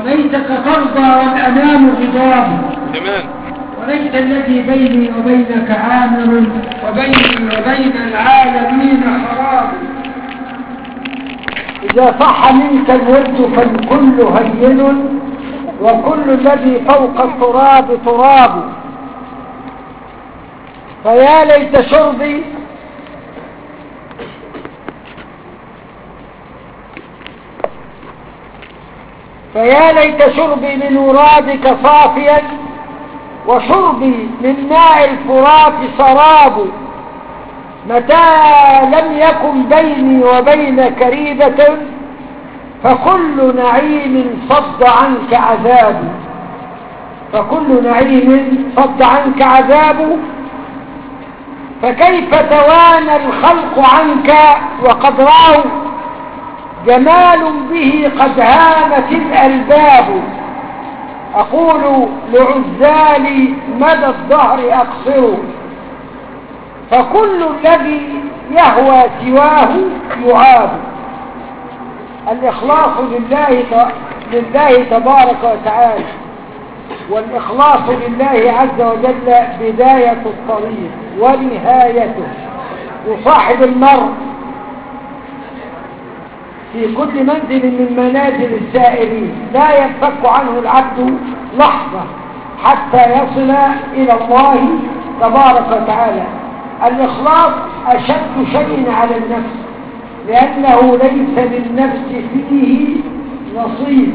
وليتك ترضى والأنام غضاب تمام وليس الذي بيني وبينك عامر وبيني وبين العالمين خراب إذا صح منك الود فالكل هين وكل الذي فوق التراب تراب فيا ليت شربي فيا ليت شربي من ورادك صافيا وشربي من ماء الفرات سراب متى لم يكن بيني وبينك ريبة فكل نعيم صد عنك عذاب فكل نعيم صد عنك عذاب فكيف توانى الخلق عنك وقد رأوا جمال به قد هامت الألباب أقول لعزالي مدى الظهر أقصر فكل الذي يهوى سواه يعاب الإخلاص لله لله تبارك وتعالى والإخلاص لله عز وجل بداية الطريق ونهايته وصاحب المرء في كل منزل من منازل السائرين لا ينفك عنه العبد لحظة حتى يصل إلى الله تبارك وتعالى الإخلاص أشد شيء على النفس لأنه ليس للنفس فيه نصيب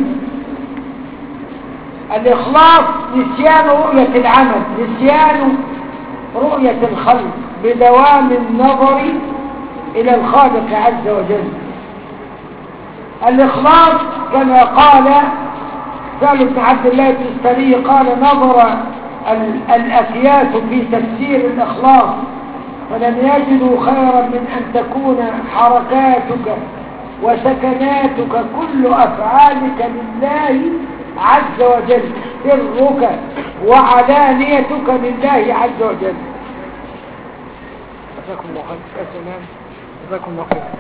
الإخلاص نسيان رؤية العمل نسيان رؤية الخلق بدوام النظر إلى الخالق عز وجل الإخلاص كما قال سالم بن عبد الله بن السري قال نظر الأكياس في تفسير الإخلاص فلم يجدوا خيرا من أن تكون حركاتك وسكناتك كل أفعالك لله عز وجل سرك وعلانيتك لله عز وجل جزاكم الله خير يا سلام جزاكم الله خير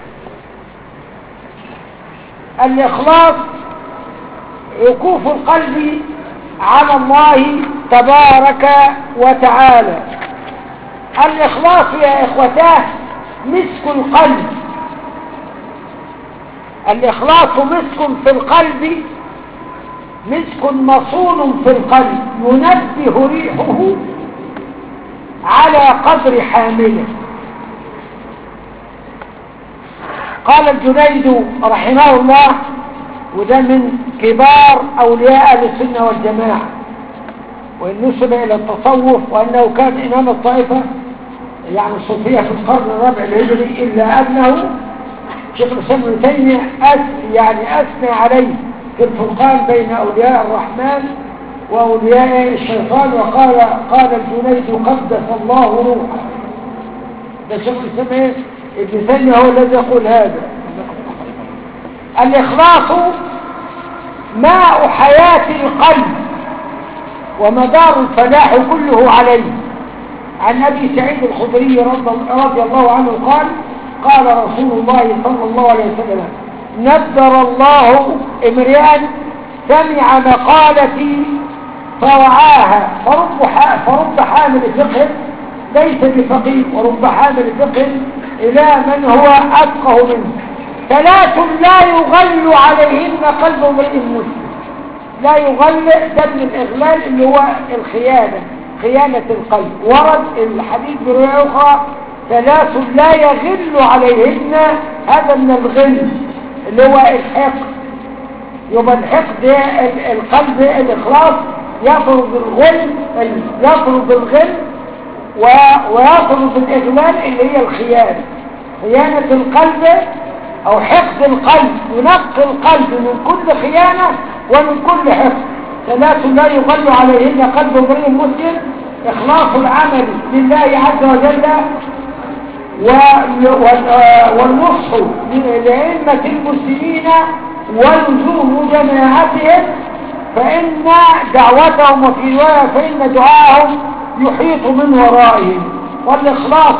الإخلاص وقوف القلب على الله تبارك وتعالى الإخلاص يا إخوتاه مسك القلب الإخلاص مسك في القلب مسك مصون في القلب ينبه ريحه على قدر حامله قال الجنيد رحمه الله وده من كبار أولياء أهل السنة والجماعة وإن نسب إلى التصوف وأنه كان إمام الطائفة يعني الصوفية في القرن الرابع الهجري إلا أنه شيخ الإسلام ابن تيمية أس يعني أثنى عليه في الفرقان بين أولياء الرحمن وأولياء الشيطان وقال قال الجنيد قدس الله روحه ده شيخ الإسلام إيه؟ ابن تيمية هو الذي يقول هذا الإخلاص ماء حياة القلب ومدار الفلاح كله عليه عن أبي سعيد الخدري رضي الله عنه قال قال رسول الله صلى الله عليه وسلم نذر الله امرئا سمع مقالتي فوعاها فرب, فرب حامل فقه ليس بفقيه ورب حامل فقه إلى من هو أفقه منه ثلاث لا يغل عليهن قلب امرئ مسلم لا يغل ده من الإغلال اللي هو الخيانة خيانة القلب ورد الحديث برواية أخرى ثلاث لا يغل عليهن هذا من الغل اللي هو الحقد يبقى الحقد القلب الإخلاص يطرد الغل يطرد الغل ويطرد الإغلال اللي هي الخيانة خيانة القلب أو حقد القلب ينقي القلب من كل خيانة ومن كل حقد ثلاث لا يغل عليهن قلب امرئ مسلم إخلاص العمل لله عز وجل والنصح لأئمة المسلمين ولزوم جماعتهم فإن دعوتهم وفي رواية فإن دعاهم يحيط من ورائهم والإخلاص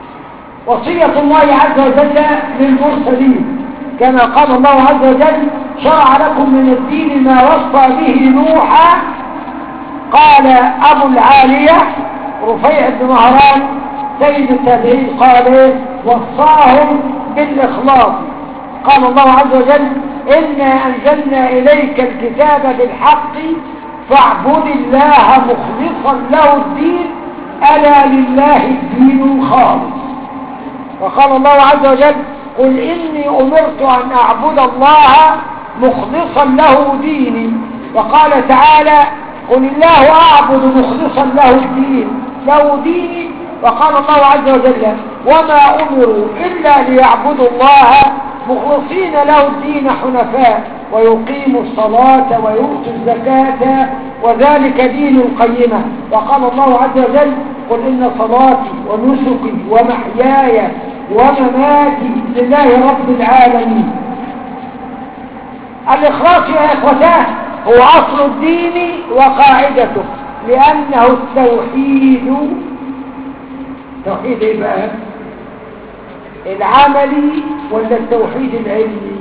وصية الله عز وجل للمرسلين كما قال الله عز وجل شرع لكم من الدين ما وصى به نوحا قال أبو العالية رفيع بن مهران سيد التابعين قال وصاهم بالإخلاص قال الله عز وجل إنا أنزلنا إليك الكتاب بالحق فاعبد الله مخلصا له الدين ألا لله الدين الخالص وقال الله عز وجل قل إني أمرت أن أعبد الله مخلصا له ديني وقال تعالى قل الله أعبد مخلصا له الدين له ديني وقال الله عز وجل وما أمروا إلا ليعبدوا الله مخلصين له الدين حنفاء ويقيموا الصلاة ويؤتوا الزكاة وذلك دين القيمة وقال الله عز وجل قل إن صلاتي ونسكي ومحياي ومماتي لله رب العالمين الإخلاص يا إخوتاه هو أصل الدين وقاعدته لأنه التوحيد توحيد إيه بقى العملي ولا التوحيد العلمي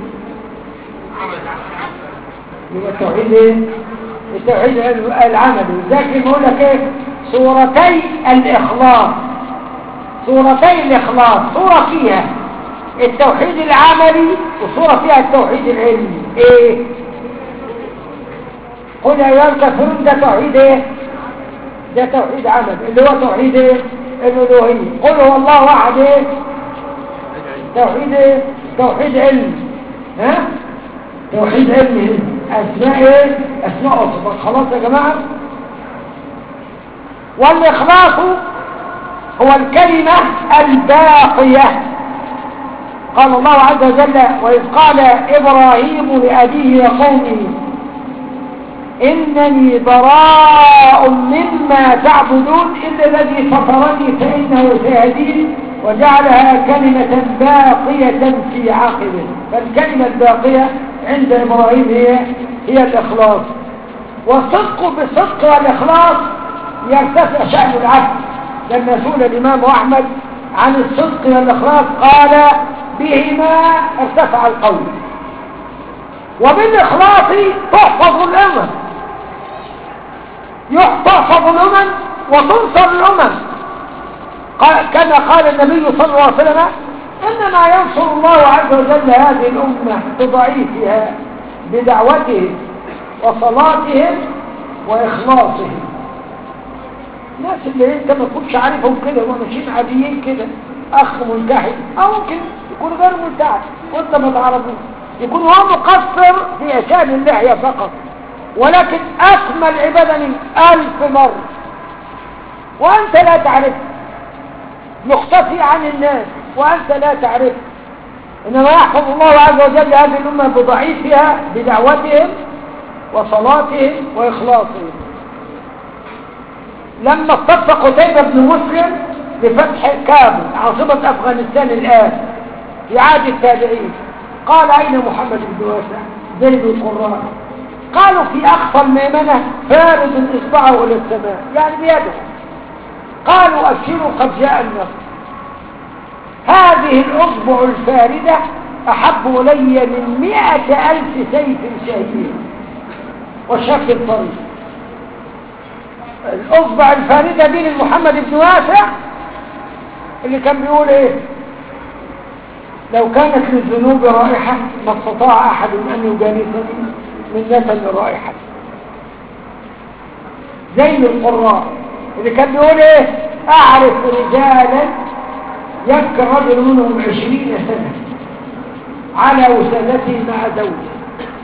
يبقى التوحيد ايه التوحيد العملي لكن يقول لك ايه صورتي الاخلاص صورتي الاخلاص صورة فيها التوحيد العملي وصورة فيها التوحيد العلمي ايه قل يا ايها الكافرون ده توحيد ايه ده توحيد عمل اللي هو توحيد ايه الالوهيه قل هو الله واحد ايه توحيد ايه توحيد علم ها توحيد علم اسماء ايه اسماء وصفات خلاص يا جماعه والاخلاص هو الكلمه الباقيه قال الله عز وجل واذ قال ابراهيم لابيه وقومه إنني براء مما تعبدون إلا الذي فطرني فإنه سيهدين وجعلها كلمة باقية في عاقبه فالكلمة الباقية عند إبراهيم هي هي الإخلاص والصدق بالصدق والإخلاص يرتفع شأن العبد لما سئل الإمام أحمد عن الصدق والإخلاص قال بهما ارتفع القول وبالإخلاص تحفظ الأمم تحفظ الأمم وتنصر الأمم كما قال النبي صلى الله عليه وسلم إنما ينصر الله عز وجل هذه الأمة بضعيفها بدعوتهم وصلاتهم وإخلاصهم الناس اللي انت ما تكونش عارفهم كده وماشيين عاديين كده اخ ملتحي او ممكن يكون غير ملتحي وانت ما تعرفوش يكون هو مقصر في اشياء اللحيه فقط ولكن اكمل عباده من الف مره وانت لا تعرف مختفي عن الناس وانت لا تعرف انما يحفظ الله عز وجل هذه الامه بضعيفها بدعوتهم وصلاتهم واخلاصهم لما اصطف قتيبة بن مسلم بفتح كابل عاصمة أفغانستان الآن في عهد التابعين قال أين محمد بن واسع زيد القراء قالوا في أقصى الميمنة فارد إصبعه إلى السماء يعني بيده قالوا أبشروا قد جاء النصر هذه الأصبع الفاردة أحب إلي من مئة ألف سيف شهيد وشك الطريق الأصبع الفاردة دي لمحمد بن واسع اللي كان بيقول ايه لو كانت للذنوب رائحة ما استطاع أحد أن يجانسني من نسل الرائحة زي القراء اللي كان بيقول ايه أعرف رجالا يبكى رجل منهم عشرين سنة على وسادته مع زوجه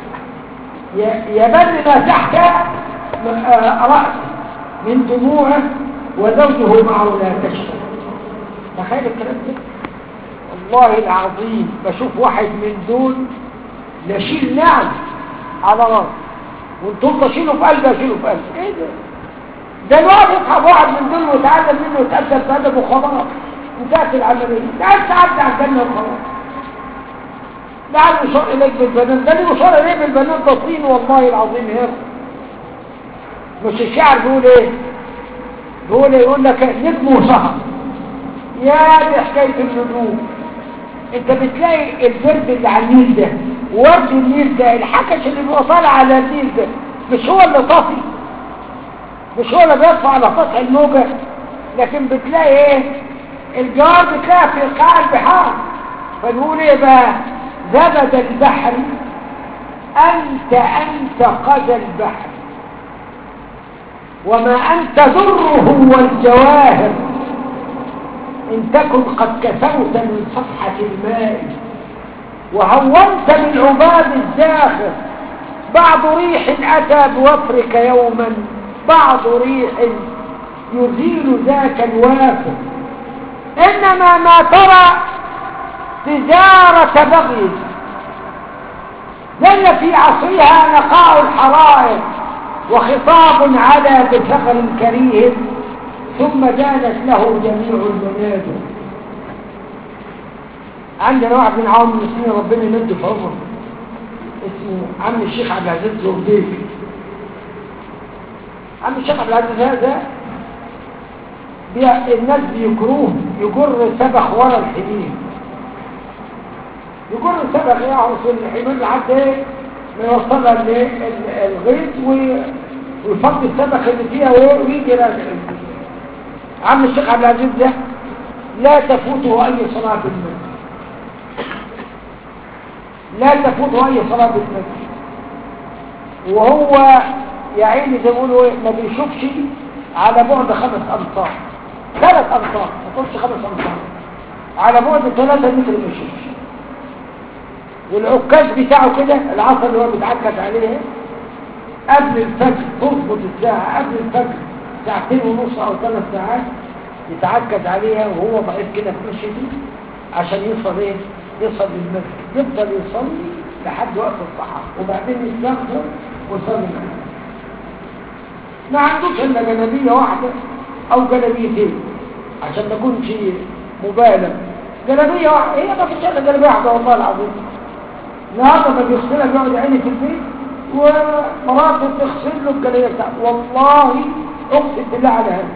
يبل ما تحت رأسه من دموعه وزوجه معه لا تشتر تخيل الكلام ده والله العظيم بشوف واحد من دول نشيل نعم على راسه وانتم تشيله في قلبه اشيله في قلبه ايه ده ده الواحد يصحب واحد من دول ويتعلم منه ويتأدب بأدب وخلاص انتهت العملية ده عايز تعدي على الجنة وخلاص لعل يشار إليك بالبنان ده اللي يشار إليه بالبنان ده طين والله العظيم يا مش الشعر بيقول ايه بيقول ايه يقول لك نجم وسهر يا دي حكاية النجوم انت بتلاقي البرد اللي على النيل ده وورد النيل ده الحكش اللي بيبقى طالع على النيل ده مش هو اللي طافي مش هو اللي بيرفع على سطح الموجة لكن بتلاقي ايه الجوار بتلاقي في قاع البحار فنقول ايه بقى زبد البحر انت انت قد البحر وما انت ذره والجواهر ان تكن قد كسوت من صفحة الماء وهونت من عباد الزاخر بعض ريح اتى بوفرك يوما بعض ريح يزيل ذاك الوافر إنما ما ترى تجارة بغي لأن في عصرها نقاء الحرائر وخطاب على بثغر كريه ثم دانت له جميع المنازل عندنا واحد من عوام المسلمين ربنا يمد في عمره اسمه عم الشيخ عبد العزيز زورديك عم الشيخ عبد العزيز هذا بي- الناس بيكروه يجر سبخ ورا الحمير يجر سبخ يا رسول الحمير لحد ايه ما يوصلها للغيط ويفضي السبخ اللي فيها وإيه؟ ويجي راجع عم الشيخ عبد العزيز ده لا تفوته اي صلاه بالمسجد لا تفوته اي صلاه بالمسجد وهو يا عيني زي ما بيقولوا ايه ما بيشوفش على بعد خمس امتار ثلاث امتار ما تقولش خمس امتار على بعد ثلاثة متر ما يشوفش والعكاز بتاعه كده العصا اللي هو بيتعكز عليه قبل الفجر تظبط الساعة قبل الفجر ساعتين ونص او ثلاث ساعات يتعكز عليها وهو ضعيف كده في مشيته عشان يوصل ايه يوصل للمسجد يفضل يصلي لحد وقت الصحة وبعدين يستغفر ويصلي معاه ما عندوش الا جلابيه واحده او جلابيتين عشان ما يكونش مبالغ جلابيه واحده هي ما فيش الا جلابيه واحده والله العظيم النهارده ما بيغسلها بيقعد عيني في البيت ومراته تغسل له الجلابيه بتاعته والله اقسم بالله على هذا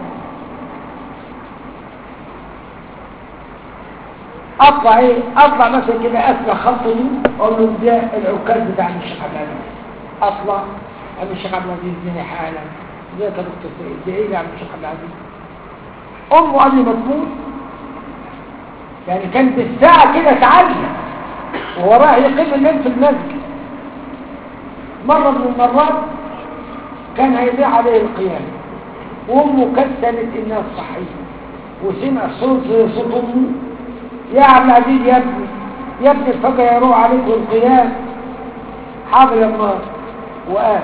اطلع ايه اطلع مثلا كده اسمع خطه اقول له ده العكاز بتاع الشيخ عبد العزيز اطلع عم الشيخ عبد العزيز اديني حالا ازيك يا دكتور سيد ادعي لي يا عم الشيخ عبد العزيز امه قبل ما تموت يعني كانت الساعه كده تعلم وهو رايح يقيم الليل في المسجد مره من المرات كان هيضيع عليه القيام وامه كسلت انها صحيه وسمع صوت زي صوت امه يا عبد العزيز يا ابني يا ابني الفجر يروح عليك القيام حاضر يا الله وقام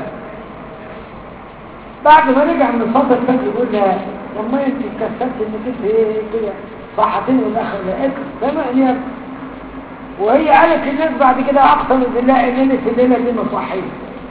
بعد ما رجع من صلاة الفجر يقول لها لما انت اتكسرت انك انت ايه كده صحتني والاخر لقيت تمام يا ابني وهي قالت للناس بعد كده اقسم بالله انني في الليله دي مصحيه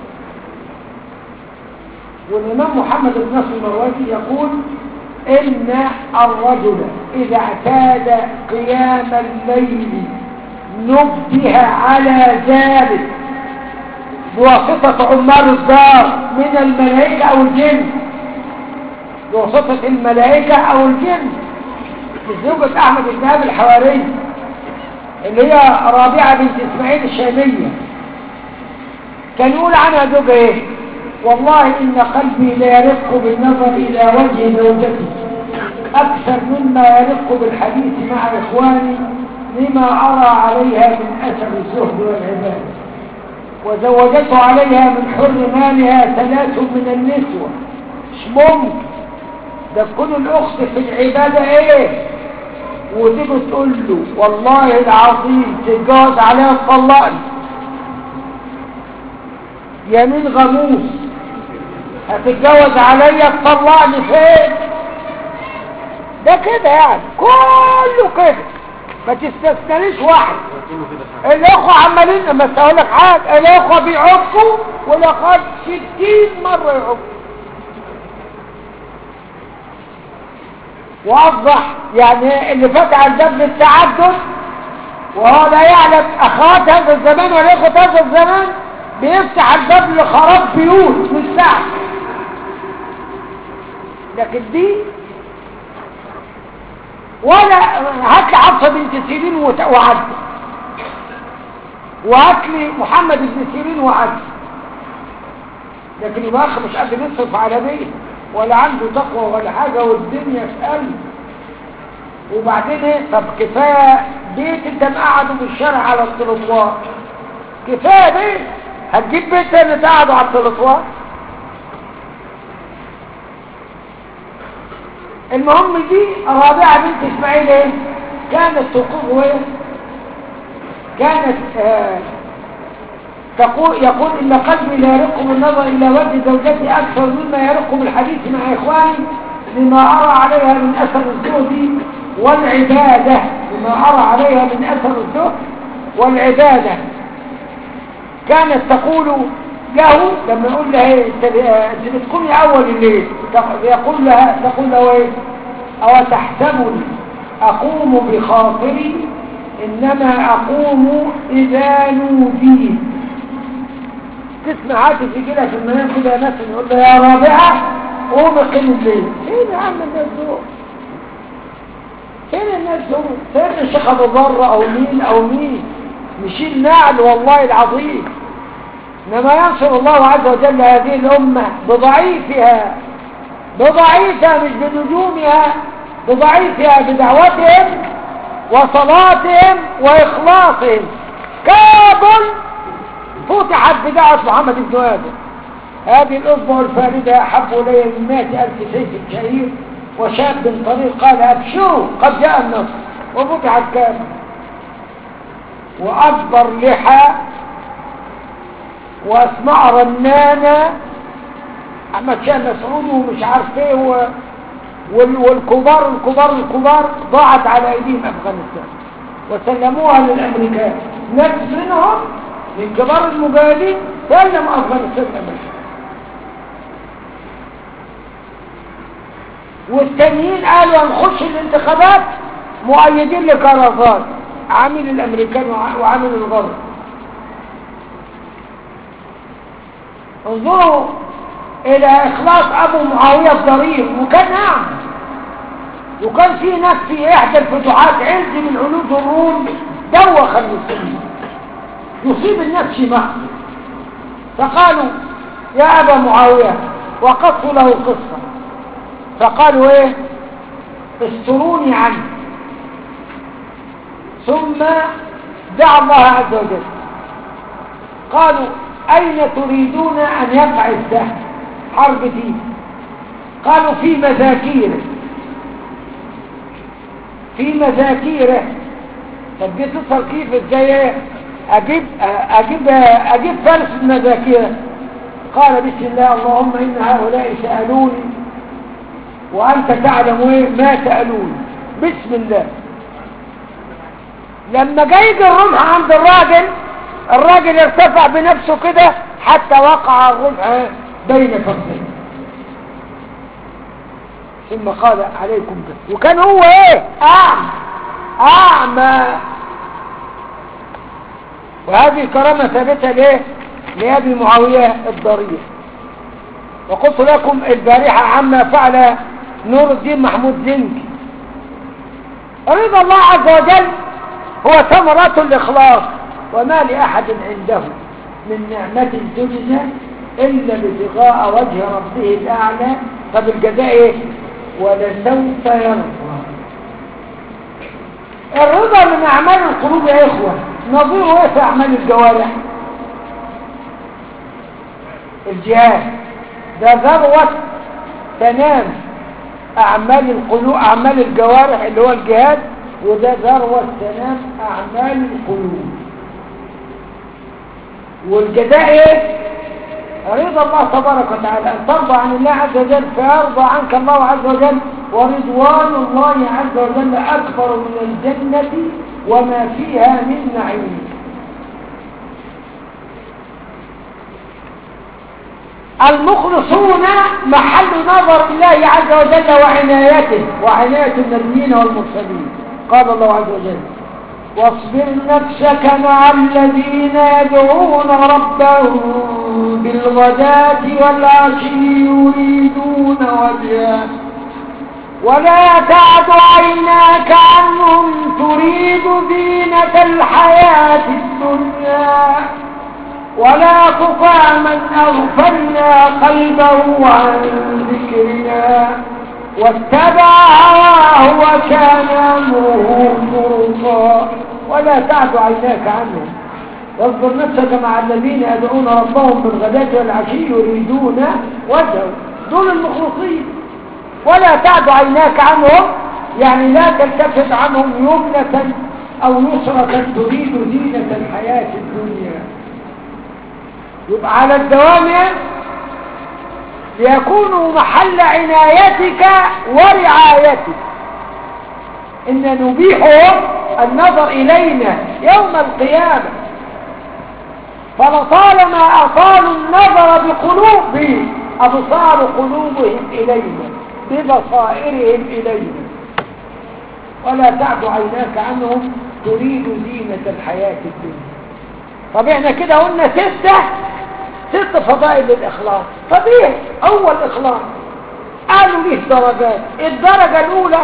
والامام محمد بن نصر المروزي يقول ان الرجل اذا اعتاد قيام الليل نبه على ذلك بواسطة عمار الدار من الملائكة أو الجن بواسطة الملائكة أو الجن زوجة أحمد بن أبي الحواري اللي هي رابعة بنت إسماعيل الشامية كان يقول عنها زوجة إيه والله إن قلبي لا يرق بالنظر إلى وجه زوجتي أكثر مما يرق بالحديث مع إخواني لما أرى عليها من أثر الزهد والعبادة وزوجته عليها من حر مالها ثلاث من النسوة مش ممكن ده تكون الأخت في العبادة إيه وتيجي تقول له والله العظيم تتجوز عليها تطلقني يمين غموس هتتجوز عليا تطلقني فين ده كده يعني كله كده ما تستثنيش واحد الاخوة عمالين لما اقول لك حاجة الاخوة بيعقوا ولقد ستين مرة يعقوا واصبح يعني اللي فتح الباب للتعدد وهو لا يعلم اخوات هذا الزمان ولا اخوة هذا الزمان بيفتح الباب لخراب بيوت مش ساعة لكن دي ولا هات لي حفصه بنت سيرين وعد وهات لي محمد بن سيرين وعدل لكن يبقى اخ مش قادر يصرف على بيت ولا عنده تقوى ولا حاجة والدنيا في قلب وبعدين ايه طب كفاية بيت انت مقعده في الشارع على التلطوار كفاية بيت هتجيب بيت تاني تقعده على التلطوار المهم دي الرابعة بنت اسماعيل ايه كانت تقول ايه كانت آه تقول يقول إن قلبي لا يرق بالنظر إلى وجه زوجتي أكثر مما يرق بالحديث مع إخواني لما أرى عليها من أثر الزهد والعبادة لما أرى عليها من أثر الزهد والعبادة كانت تقول له لما يقول لها ايه انت بتقومي اول الليل يقول لها تقول له ايه او تحسبني اقوم بخاطري انما اقوم اذا نوديت تسمع عاتف كده في المنام كده ناس يقول له يا رابعه قوم قيم الليل فين يا عم الناس دول فين الناس دول فين الشيخ ابو ذر او مين او مين نشيل نعل والله العظيم انما ينصر الله عز وجل هذه الامه بضعيفها بضعيفها مش بنجومها بضعيفها بدعوتهم وصلاتهم واخلاصهم كابل فتحت بدعوة محمد بن آدم هذه الأصبع الفاردة أحب إلي من مائة ألف سيف شهير وشاب طريق قال أبشروا قد جاء النصر وفتحت كامل وأكبر لحى وأسماء رنانة أحمد شاه مسعود ومش عارف ايه و... وال... والكبار الكبار الكبار ضاعت على أيديهم أفغانستان وسلموها للأمريكان نفس منهم من كبار المجاهدين سلم أفغانستان الأمريكان والتانيين قالوا هنخش الانتخابات مؤيدين لكرافات عامل الامريكان وعامل الغرب انظروا الى اخلاص ابو معاوية الضرير وكان نعم وكان في ناس في احدى الفتوحات عز من عنود الروم دوخ المسلمين يصيب الناس شماء فقالوا يا ابا معاوية وقصوا له قصة فقالوا ايه استروني عنه ثم دعا الله عز وجل قالوا اين تريدون ان يقع السهم حرب دي قالوا في مذاكيره في مذاكيره طب دي تصل كيف ازاي ايه اجيب اجيب اجيب فارس المذاكيره قال بسم الله اللهم ان هؤلاء سالوني وأنت تعلم ايه ما سألوني بسم الله لما جاي يجي الرمح عند الراجل الراجل ارتفع بنفسه كده حتى وقع الرمح بين فخذين ثم قال عليكم به وكان هو ايه اعمى اعمى وهذه الكرامة ثابتة ليه لأبي معاوية الضريح وقلت لكم البارحة عما فعل نور الدين محمود زنكي رضا الله عز وجل هو ثمرة الإخلاص وما لأحد عنده من نعمة تجزى إلا ابتغاء وجه ربه الأعلى طب الجزاء إيه؟ ولسوف يرضى الرضا من أعمال القلوب يا إخوة نظيره إيه في أعمال الجوارح الجهاد ده ذروة تنام أعمال القلوب أعمال الجوارح اللي هو الجهاد وده ذروة تنام أعمال القلوب والجزاء إيه؟ رضا الله تبارك وتعالى أن ترضى عن الله عز وجل فيرضى عنك الله عز وجل ورضوان الله عز وجل أكبر من الجنة وما فيها من نعيم المخلصون محل نظر الله عز وجل وعنايته وعناية النبيين والمرسلين قال الله عز وجل واصبر نفسك مع الذين يدعون ربهم بالغداة والعشي يريدون وجهه ولا تعد عيناك عنهم تريد زينة الحياة الدنيا ولا تطع من أغفلنا قلبه عن ذكرنا واتبع هواه وكان أمره فرطا ولا تعد عيناك عنهم واصبر نفسك مع الذين يدعون ربهم بالغداة والعشي يريدون وجهه دول المخلصين ولا تعد عيناك عنهم يعني لا تلتفت عنهم يمنة أو نصرة تريد زينة الحياة الدنيا يبقى على الدوام ليكونوا محل عنايتك ورعايتك إن نبيحهم النظر إلينا يوم القيامة فلطالما أطالوا النظر بقلوب أبصار قلوبهم إلينا ببصائرهم إلينا ولا تعد عيناك عنهم تريد زينة الحياة الدنيا طب احنا كده قلنا ستة ست فضائل للإخلاص طبيعي أول إخلاص قالوا ليه درجات الدرجة الأولى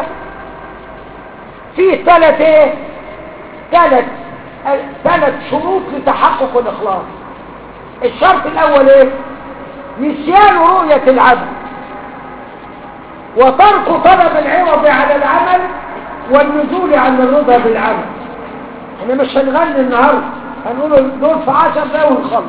فيه ثلاث ايه ثلاث ثلاث شروط لتحقق الإخلاص الشرط الأول ايه نسيان رؤية العبد وترك طلب العوض على العمل والنزول عن الرضا بالعمل احنا مش هنغني النهارده هنقول دول في عشر دقايق ونخلص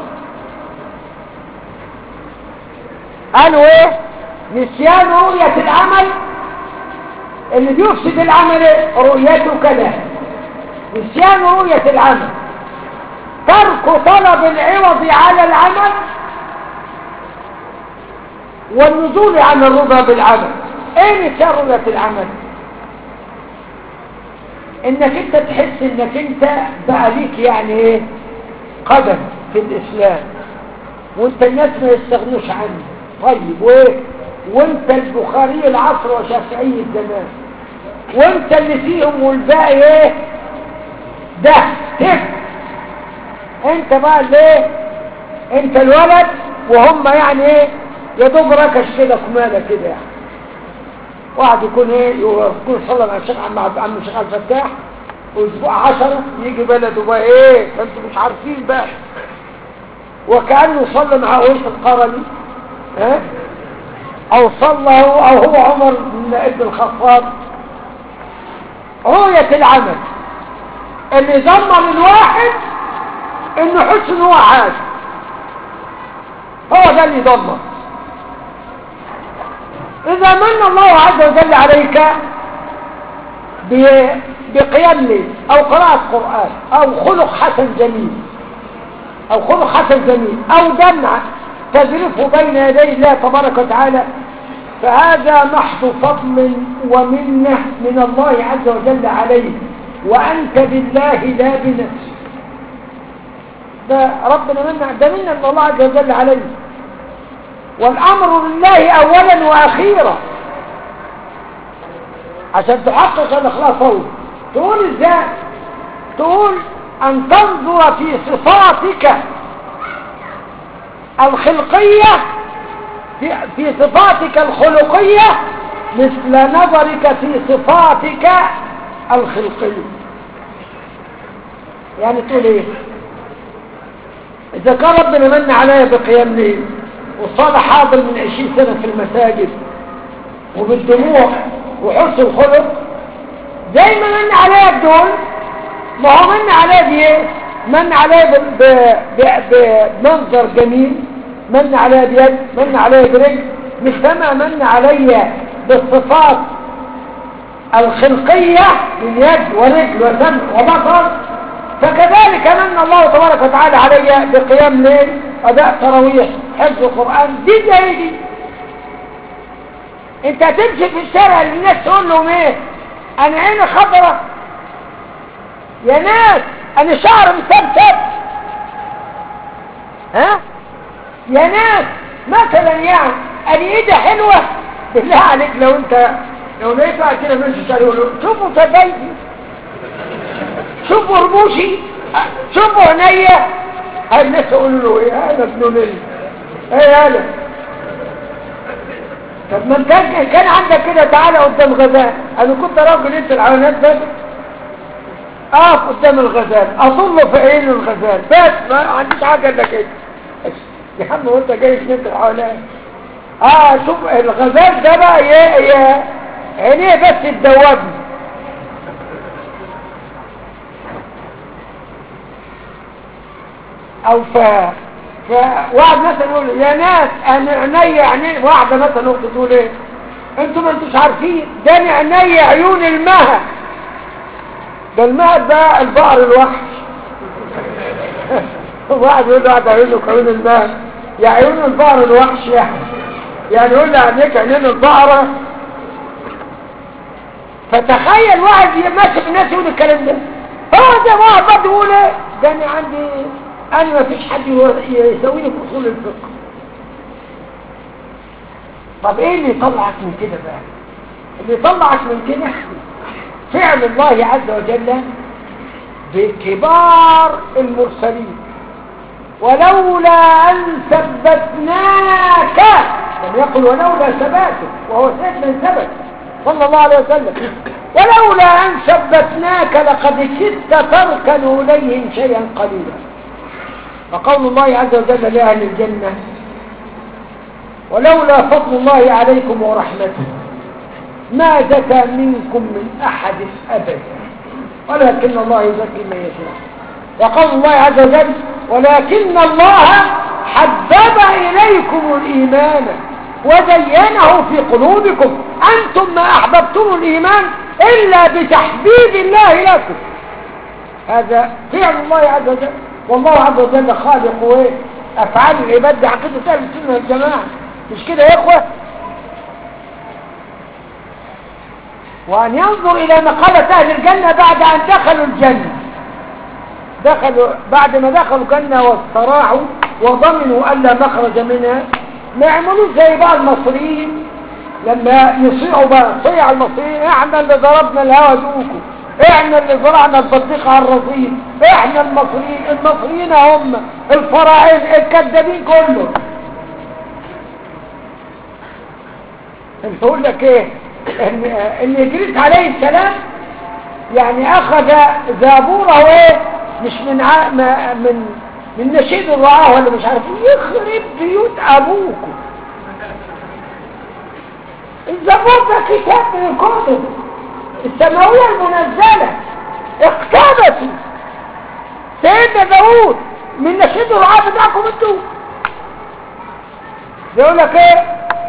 قالوا ايه نسيان رؤية العمل اللي بيفسد العمل ايه رؤيته كده نسيان رؤية العمل ترك طلب العوض على العمل والنزول عن الرضا بالعمل ايه نسيان رؤية العمل انك انت تحس انك انت بقى ليك يعني ايه قدم في الاسلام وانت الناس ما يستغنوش عنه طيب وايه وانت البخاري العصر وشافعي الزمان وانت اللي فيهم والباقي ايه ده تف انت بقى الايه انت الولد وهم يعني ايه يا دوب ركش كده كماله كده يعني واحد يكون ايه يكون صلى مع الشيخ عم عم الشيخ الفتاح واسبوع عشرة يجي بلده بقى ايه فانتوا مش عارفين بقى وكأنه صلى مع اويس القرني ها او صلى هو او هو عمر بن ابن الخطاب رؤية العمل اللي ضمن الواحد انه حس ان هو حاجة هو ده اللي ضمن إذا من الله عز وجل عليك بقيام ليل أو قراءة قرآن أو خلق حسن جميل أو خلق حسن جميل أو دمع تذرفه بين يدي الله تبارك وتعالى فهذا محض فضل ومنة من الله عز وجل عليك وأنت بالله لا بنفسك ده ربنا منا ده منا من الله عز وجل عليك والأمر لله أولا وأخيرا عشان تحقق الإخلاص هو تقول إزاي تقول أن تنظر في صفاتك الخلقية في, في صفاتك الخلقية مثل نظرك في صفاتك الخلقية يعني تقول ايه اذا كان ربنا من عليا بقيام ليل والصلاة حاضر من عشرين سنة في المساجد وبالدموع وحسن الخلق زي ما من عليا بدول ما هو من عليا بايه من عليا بمنظر جميل من عليا بيد من عليا برجل مش كما من عليا بالصفات الخلقية من يد ورجل وسمع وبصر فكذلك من الله تبارك وتعالى علي بقيام ليل أداء تراويح حفظ القرآن دي زي دي انت هتمشي في الشارع للناس تقول لهم ايه انا عيني خضرة يا ناس انا شعر مسبسب ها يا ناس مثلا يعني انا ايدي حلوة بالله عليك لو انت لو لقيت واحد كده ماشي الشارع يقول له شوفوا سبايدي شوفوا رموشي شوفوا عينيا الناس يقولوا له ايه هذا ابن ليل ايه هذا طب ما انت كان كان عندك كده تعالى قدام غزال انا كنت راجل انت الحيوانات بس اقف قدام الغزال اطل في عين الغزال بس ما عنديش حاجه الا كده يا عم وانت جاي في انت الحيوانات اه شوف الغزال ده بقى يا يا عينيه بس تدوبني او ف فواحد مثلا يقول يا ناس انا عيني عيني واحده مثلا اخت تقول ايه انتوا ما انتوش عارفين ده انا عيني عيون المهد ده المهد ده البقر الوحش واحد يقول له واحد عيونه كعيون المهد يا عيون البقر الوحش يعني يعني يقول له عينيك عينين البقره فتخيل واحد ماشي بالناس يقول الكلام ده هو ده واحد برضه يقول ايه ده انا عندي انا ما فيش حد يسوي لي في اصول الفقه طب ايه اللي يطلعك من كده بقى اللي يطلعك من كده فعل الله عز وجل بكبار المرسلين ولولا ان ثبتناك لم يقل ولولا ثباتك وهو سيدنا ثبت صلى الله عليه وسلم ولولا ان ثبتناك لقد كدت تركن اليهم شيئا قليلا فقول الله عز وجل لأهل الجنة ولولا فضل الله عليكم ورحمته ما زكى منكم من أحد أبدا ولكن الله يزكي من يشاء وقول الله عز وجل ولكن الله حبب إليكم الإيمان وزينه في قلوبكم أنتم ما أحببتم الإيمان إلا بتحبيب الله لكم هذا فعل الله عز وجل والله عز وجل خالق وايه افعال العباد دي عقيده اهل السنه والجماعه مش كده يا اخوه وان ينظر الى مقاله اهل الجنه بعد ان دخلوا الجنه دخلوا بعد ما دخلوا الجنه واستراحوا وضمنوا ان لا مخرج منها ما يعملوش زي بقى المصريين لما يصيعوا بقى صيع المصريين احنا اللي ضربنا الهوى دوكم احنا اللي زرعنا البطيخ على الرصيف احنا المصريين المصريين هم الفراعين الكذابين كله يقول لك ايه ان ان ادريس عليه السلام يعني اخذ زابوره ايه مش من ع... ما- من من نشيد الرعاه ولا مش عارف يخرب بيوت ابوكم الزبور ده كتاب من الكتب السماوية المنزلة اقتبسوا سيدنا داود من نشيد الرعاه بتاعكم انتوا يقول لك ايه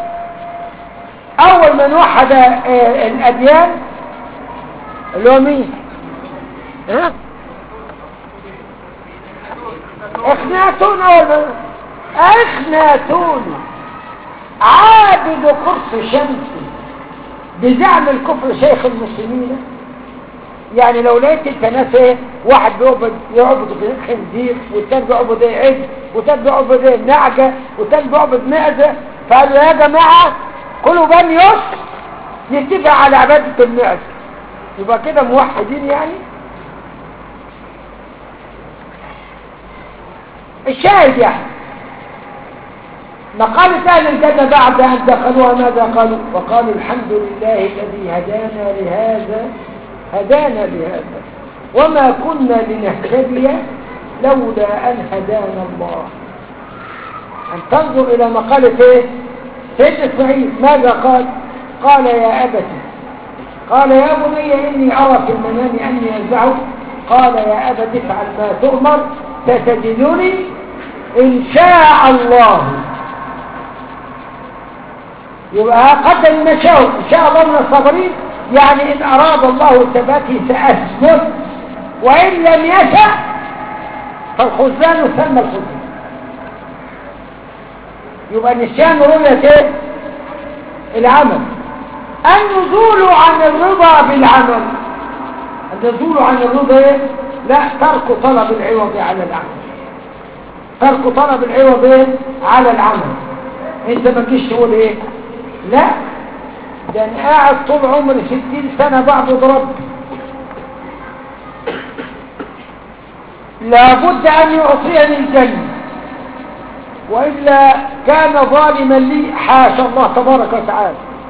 اول من وحد آه، الاديان اللي هو مين ها اخناتون اول من اخناتون عابد قرص شمسي بزعم الكفر شيخ المسلمين يعني لو لقيت انت ناس ايه واحد بيعبد يعبد خنزير والتاني بيعبد ايه عجل والتاني بيعبد ايه نعجه والتاني بيعبد معزه فقالوا يا جماعه كلوا بني يسر نتفق على عباده المعزه يبقى كده موحدين يعني الشاهد يعني مقالة أهل الجنة بعد أن دخلوها ماذا قالوا وقالوا الحمد لله الذي هدانا لهذا هدانا لهذا وما كنا لنهتدي لولا أن هدانا الله أن تنظر إلى مقالة إيه سيدنا إسماعيل ماذا قال قال يا أبتي قال يا بني إني أرى في المنام أني أنزعه قال يا أبت افعل ما تؤمر ستجدني إن شاء الله يبقى قدر ما شاء إن شاء الله من الصابرين يعني إن أراد الله ثباتي سأثبت وإن لم يشأ فالخزان ثم الخزان يبقى نسيان رؤية ايه العمل النزول عن الرضا بالعمل النزول عن الرضا ايه لا ترك طلب العوض على العمل ترك طلب العوض ايه على العمل انت ما تجيش تقول ايه لا ده انا قاعد طول عمري ستين سنة بعبد رب لابد ان يعطيني الجنة وإلا كان ظالما لي حاشا الله تبارك وتعالى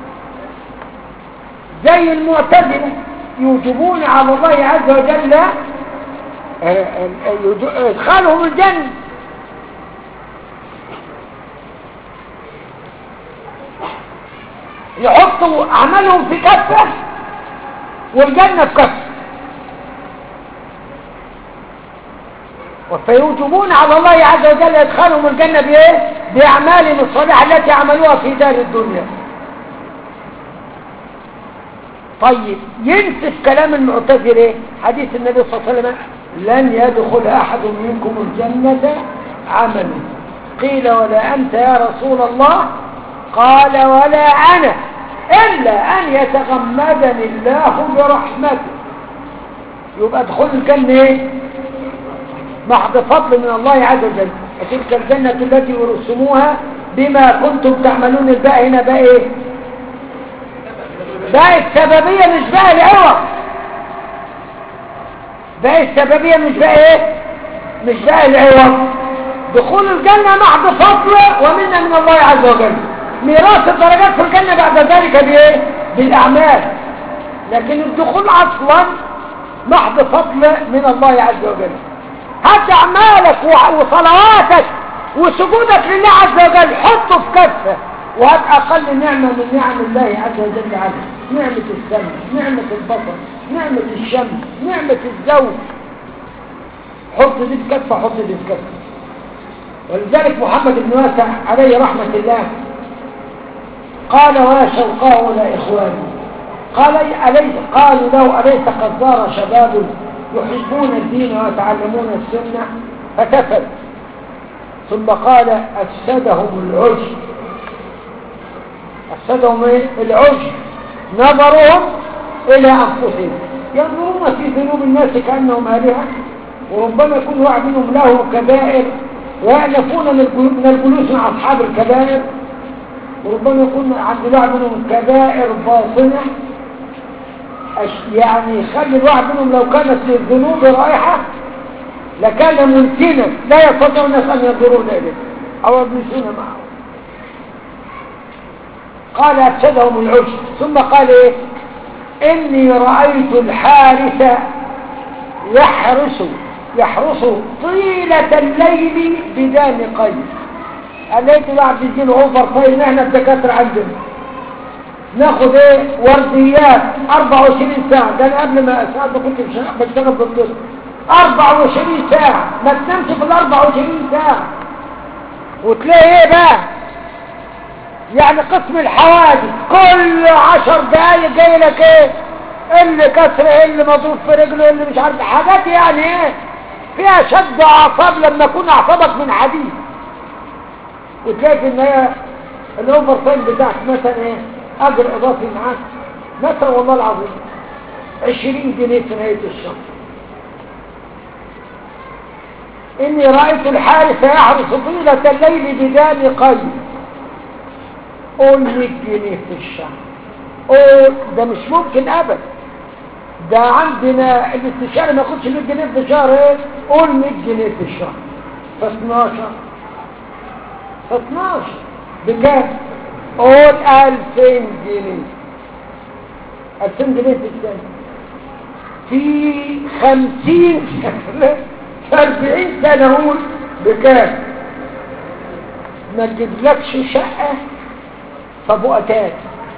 زي المعتزلة يوجبون على الله عز وجل آه، آه، يد- ادخالهم الجنة يحطوا عملهم في كفة والجنة في كفة فيوجبون على الله عز وجل ادخالهم الجنة بايه باعمالهم الصالحة التي عملوها في دار الدنيا طيب ينسف كلام المعتزله ايه حديث النبي صلى الله عليه وسلم لن يدخل احد منكم الجنة عمله قيل ولا انت يا رسول الله قال ولا انا الا ان يتغمدني الله برحمته يبقى ادخل الجنة ايه محض فضل من الله عز وجل وتلك الجنة التي ورسموها بما كنتم تعملون الباء هنا بقى ايه باء السببية مش باء العوض باء السببية مش باء ايه مش باء العوض دخول الجنة محض فضل ومنا من الله عز وجل ميراث الدرجات في الجنة بعد ذلك بايه بالاعمال لكن الدخول اصلا محض فضل من الله عز وجل هات اعمالك و- وصلواتك وسجودك لله عز وجل حطه في كفه وهات اقل نعمه من نعم الله عز وجل عليك نعمه السمع نعمه البصر نعمه الشمس نعمه الزوج حط دي في كفه حط دي في كفه ولذلك محمد بن واسع عليه رحمه الله قال ويا شوقاء ولا إخواني قال أليس قالوا له أليس قد زار شباب يحبون الدين ويتعلمون السنة فتفل ثم قال أفسدهم العجب أفسدهم إيه؟ العجب نظرهم إلى أنفسهم ينظرون في ذنوب الناس كأنهم آلهة وربما يكون واحد منهم له كبائر ويألفون من الجلو- من الجلوس مع أصحاب الكبائر وربما يكون عند الواحد منهم كبائر باطنة أش- يعني يخلي الواحد منهم لو كانت للذنوب رائحة لكان ممكنا لا يستطيع الناس أن ينظرون إليه أو يجلسون معه قال أفسدهم العشر ثم قال إيه إني رأيت الحارث يحرس يحرس طيلة الليل بدان قيد قالت بعد يجيله اوفر طيب احنا الدكاتره عندنا ناخد ايه ورديات 24 ساعه ده انا قبل ما ساعات ما كنت بش- بشتغل بالطب 24 ساعه ما تنامش في ال 24 ساعه وتلاقي ايه بقى يعني قسم الحوادث كل عشر دقايق جاي لك ايه اللي كسر ايه اللي مضروب في رجله اللي مش عارف حاجات يعني ايه فيها شد اعصاب لما يكون اعصابك من حديد وتلاقي في النهايه الاوفر تايم بتاعك مثلا ايه اجر اضافي معاك مثلا والله العظيم 20 جنيه في نهايه الشهر اني رايت الحارس يحرس طيله الليل بدان قيد قول 100 جنيه في الشهر قول ده مش ممكن ابدا ده عندنا الاستشاري ما ياخدش 100 جنيه في الشهر ايه قول 100 جنيه في الشهر ف 12 ف 12 بكام قول 2000 جنيه 2000 جنيه في السنه في 50 سنه في 40 سنه قول بكام ما تجيبلكش شقه فبؤتات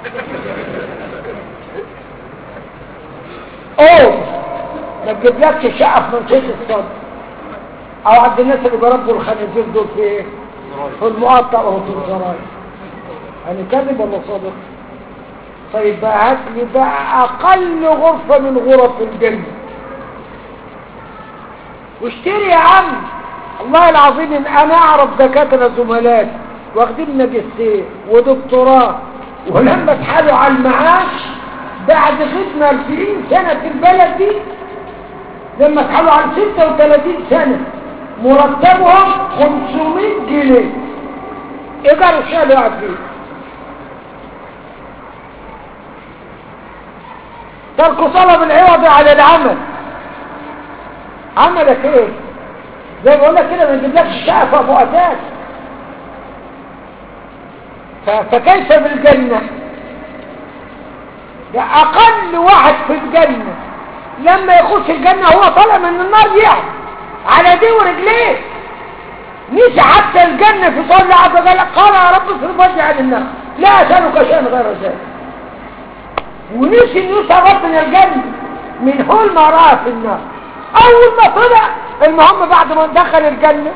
اوه ما تجيبلكش شقه في منطقه الصدر او عند الناس اللي بيربوا الخنازير دول في ايه في المقطع او في الزراير يعني كذب ولا صادق طيب بقى هات لي بقى اقل غرفه من غرف الجنه واشتري يا عم الله العظيم ان انا اعرف دكاتره زملاء واخدين ماجستير ودكتوراه ولما اتحالوا على المعاش بعد خدمه 40 سنه في البلد دي لما اتحالوا على 36 سنه مرتبهم 500 جنيه ايجار الشهر اللي قاعد فيه تركوا طلب العوض على العمل عملك ايه زي ما بقول لك كده ما نجيبلكش شقه في ابو اساس ف- فكيف بالجنة ده أقل واحد في الجنة لما يخش الجنة هو طالع من النار يعني على دي ورجليه نسي حتى الجنة في صلى عز وجل قال يا رب اصرف وجهي عن النار لا أسألك شيئا غير ذلك ونسي إنه يسأل ربنا الجنة من حول ما رأى في النار أول ما طلع المهم بعد ما دخل الجنة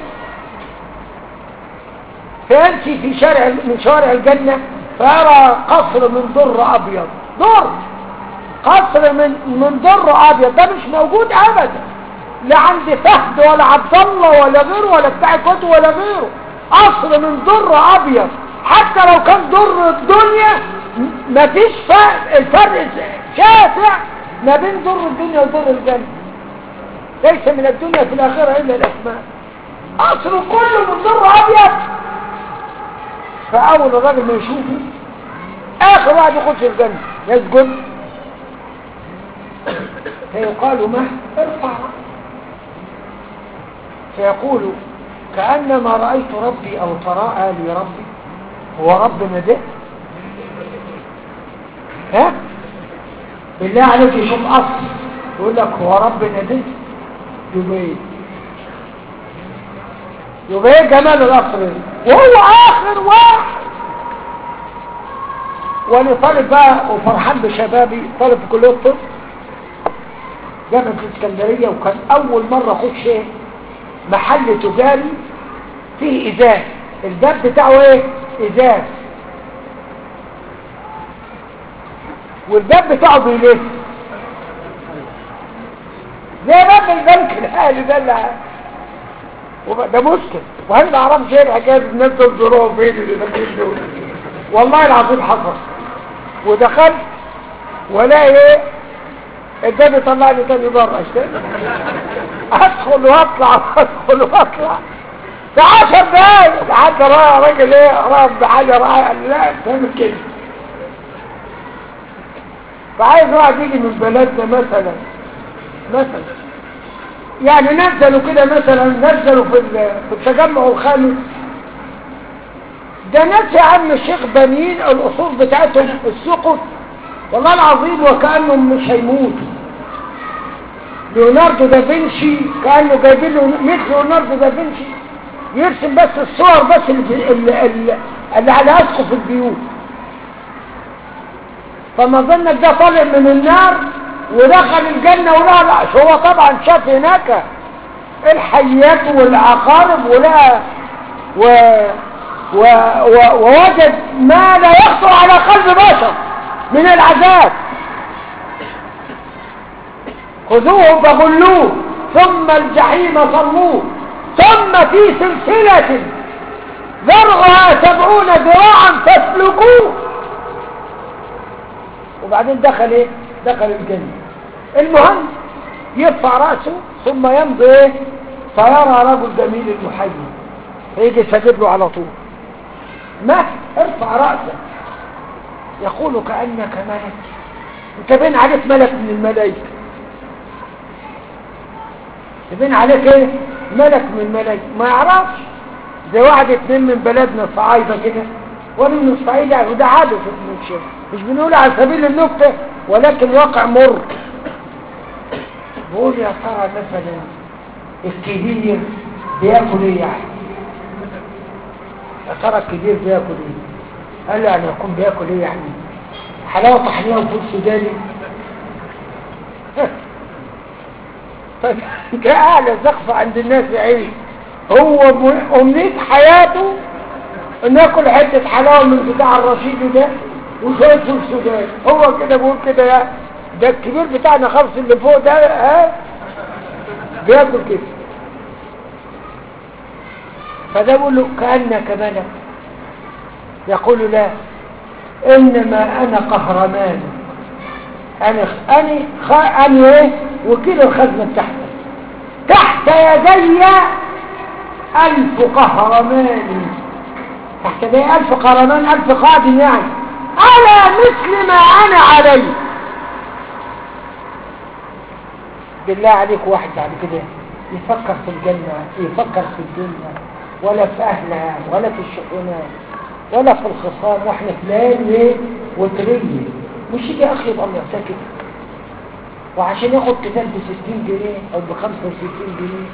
فيمشي في شارع من شوارع الجنة فيرى قصر من در أبيض در قصر من من در أبيض ده مش موجود أبدا لا عند فهد ولا عبد الله ولا غيره ولا بتاع كتب ولا غيره قصر من در أبيض حتى لو كان در الدنيا م- مفيش فرق الفرق شاسع ما بين در الدنيا ودر الجنة ليس من الدنيا في الآخرة إلا الأسماء قصر كله من در أبيض فأول الراجل ما يشوفه آخر واحد يخش الجنة يسجد فيقال ما ارفع فيقول كأنما رأيت ربي أو تراءى لي ربي هو ربنا ده ها بالله عليك يشوف أصل يقول لك هو ربنا ده يبقى ايه يبقى ايه جمال الأصل ده؟ وهو آخر واحد وانا طالب بقى وفرحان بشبابي طالب في كلية الطب جامعة الاسكندرية وكان أول مرة أخش إيه؟ محل تجاري فيه إزاز الباب بتاعه إيه؟ إزاز والباب بتاعه بيلف زي باب البنك الأهلي ده اللي وب- ده مشكل وهل ما اعرفش ايه الحكايه دي، الناس دول بيروحوا فين اللي داخلين دول والله العظيم حصل ودخلت ولاقي ايه الباب يطلع لي تاني بره اشتغل ادخل واطلع ادخل واطلع في 10 دقايق لحد راى راجل ايه راى بحاجه راى قال لا تعمل كده فعايز واحد يجي من بلدنا مثلا مثلا يعني نزلوا كده مثلا نزلوا في ال- في التجمع الخامس ده ناس يا عم الشيخ بنين الاصول بتاعتهم السقط والله العظيم وكانهم مش هيموتوا ليوناردو دافنشي كانه جايبين له مثل ليوناردو دافنشي يرسم بس الصور بس اللي, اللي, اللي, اللي على اسقف البيوت فما ظنك ده طالع من النار ودخل الجنة ولا لا هو طبعا شاف هناك الحيات والعقارب ولا و و و ووجد ما لا يخطر على قلب بشر من العذاب خذوه فغلوه ثم الجحيم صلوه ثم في سلسلة ذرعها سبعون ذراعا فاسلكوه وبعدين دخل ايه دخل الجنة المهم يرفع رأسه ثم يمضي ايه فيرى رجل جميل المحيي فيجي يسجد له على طول ما ارفع رأسك يقول كأنك ملك انت بين عليك ملك من الملائكة بين عليك ايه ملك من الملائكة ما يعرفش زي واحد اتنين من بلدنا الصعايدة كده وانا من الصعيد يعني وده عادة في المنشأ مش بنقول على سبيل النكتة ولكن واقع مر بقول يا ترى مثلا الكبير بياكل ايه يعني يا ترى الكبير بياكل ايه قال له يعني يكون بياكل ايه يعني حلاوه طحينيه وفول سوداني ده اعلى سقف عند الناس يا عيني هو م- امنيه حياته انه ياكل حته حلاوه من بتاع الرشيد ده وشويه فول سوداني هو كده بيقول كده يا ده الكبير بتاعنا خالص اللي فوق ده ها بياكل كده فده بيقول له كأنك ملك يقول لا إنما أنا قهرمان أنا أنا خ... أنا إيه وكيل الخزنة تحت تحت يدي ألف قهرمان تحت يدي ألف قهرمان ألف قادم يعني على مثل ما أنا عليه بالله عليك واحد بعد كده يفكر في الجنة يفكر في الدنيا ولا في أهلها ولا في الشحنات ولا في الخصام واحنا فلان ايه وتريه مش يجي اخي يبقى الله ساكت وعشان ياخد كتاب ب 60 جنيه او ب 65 جنيه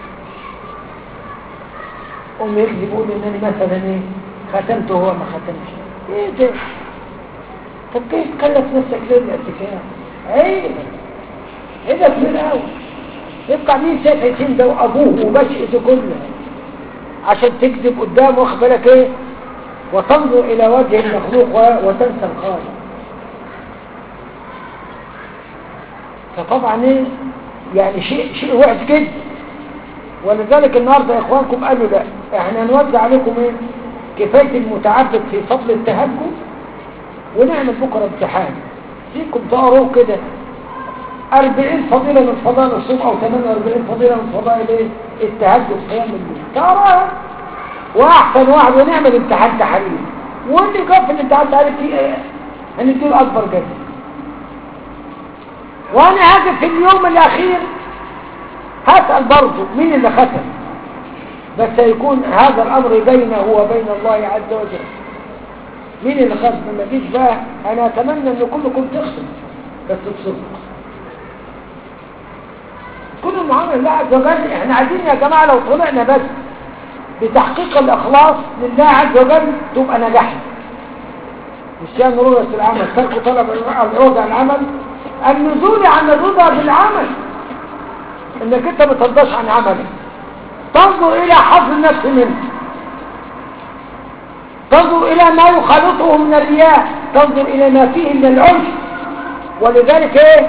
قوم يكذب يقول ان انا مثلا ايه ختمته هو ما ختمش ايه ده طب كيف تكلف نفسك ليه الاعتكاف عيب عيب كبير قوي يبقى مين شاف يتيم ده وابوه وبشقته كلها عشان تكذب قدامه واخد بالك ايه وتنظر الى وجه المخلوق و- وتنسى الخالق فطبعا ايه يعني شيء شيء وحش جدا ولذلك النهارده يا اخوانكم قالوا لا احنا هنوزع عليكم ايه كفايه المتعبد في فضل التهجد ونعمل بكره امتحان فيكم تقروا كده 40 فضيله من فضائل الصوم او 48 فضيله من فضائل ايه التهجد قيام الليل تقراها واحسن واحد ونعمل امتحان تحرير واللي جاب في الامتحان تحرير فيه ايه هنديله اكبر جزء وانا هاجي في اليوم الاخير هسأل برضه مين اللي ختم بس يكون هذا الامر بينه وبين الله عز وجل مين اللي ختم ما جيش بقى انا اتمنى ان كلكم تختم بس بصدق كل المعامل الله عز وجل احنا عايزين يا جماعة لو طلعنا بس بتحقيق الاخلاص لله عز وجل تبقى نجحنا مش كان رؤية العمل ترك طلب الرضا العمل النزول عن الرضا بالعمل انك انت ما ترضاش عن عملك تنظر الى حظ النفس منه تنظر الى ما يخالطه من الرياء تنظر الى ما فيه من العجب ولذلك ايه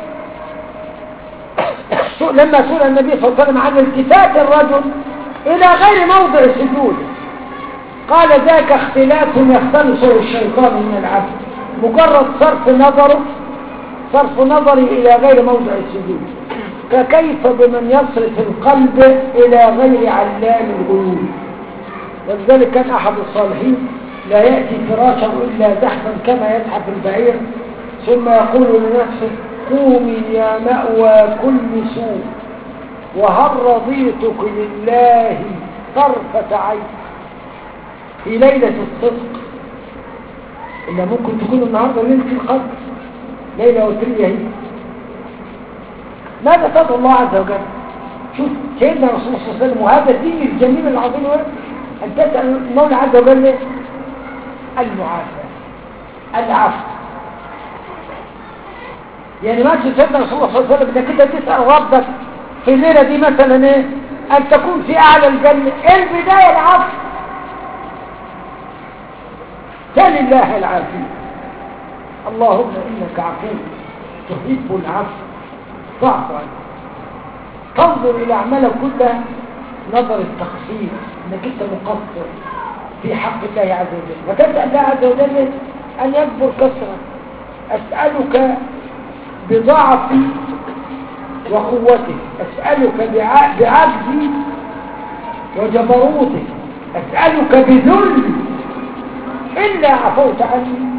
لما سئل النبي صلى الله عليه وسلم عن التفات الرجل الى غير موضع سجوده قال ذاك اختلاف يختلصه الشيطان من العبد مجرد صرف نظره صرف نظري إلى غير موضع السجود فكيف بمن يصرف القلب إلى غير علام الغيوب ولذلك كان أحد الصالحين لا يأتي فراشا إلا زحفا كما يزحف البعير ثم يقول لنفسه قومي يا مأوى كل سوء وهل رضيتك لله طرفة عين في ليلة الصدق إلا ممكن تكون النهاردة ليلة القدر ليلة وترية هي ماذا تدعو الله عز وجل شوف سيدنا رسول الله صلى الله عليه وسلم وهذا الدين الجميل العظيم هو أن تسأل المولى عز وجل المعافاة العفو يعني ما سيدنا رسول الله صلى الله عليه وسلم انك انت تسأل ربك في الليلة دي مثلا ايه ان تكون في اعلى الجنة البداية العفو سل الله العافية اللهم إنك عفو تحب العفو فاعف عنه تنظر إلى أعمالك كلها نظر التقصير إنك أنت مقصر في حق الله عز وجل وتسأل الله عز وجل أن يكبر كسرا أسألك بضعفي وقوتك أسألك بع- بعجزي وجبروتك أسألك بذلي إلا عفوت عني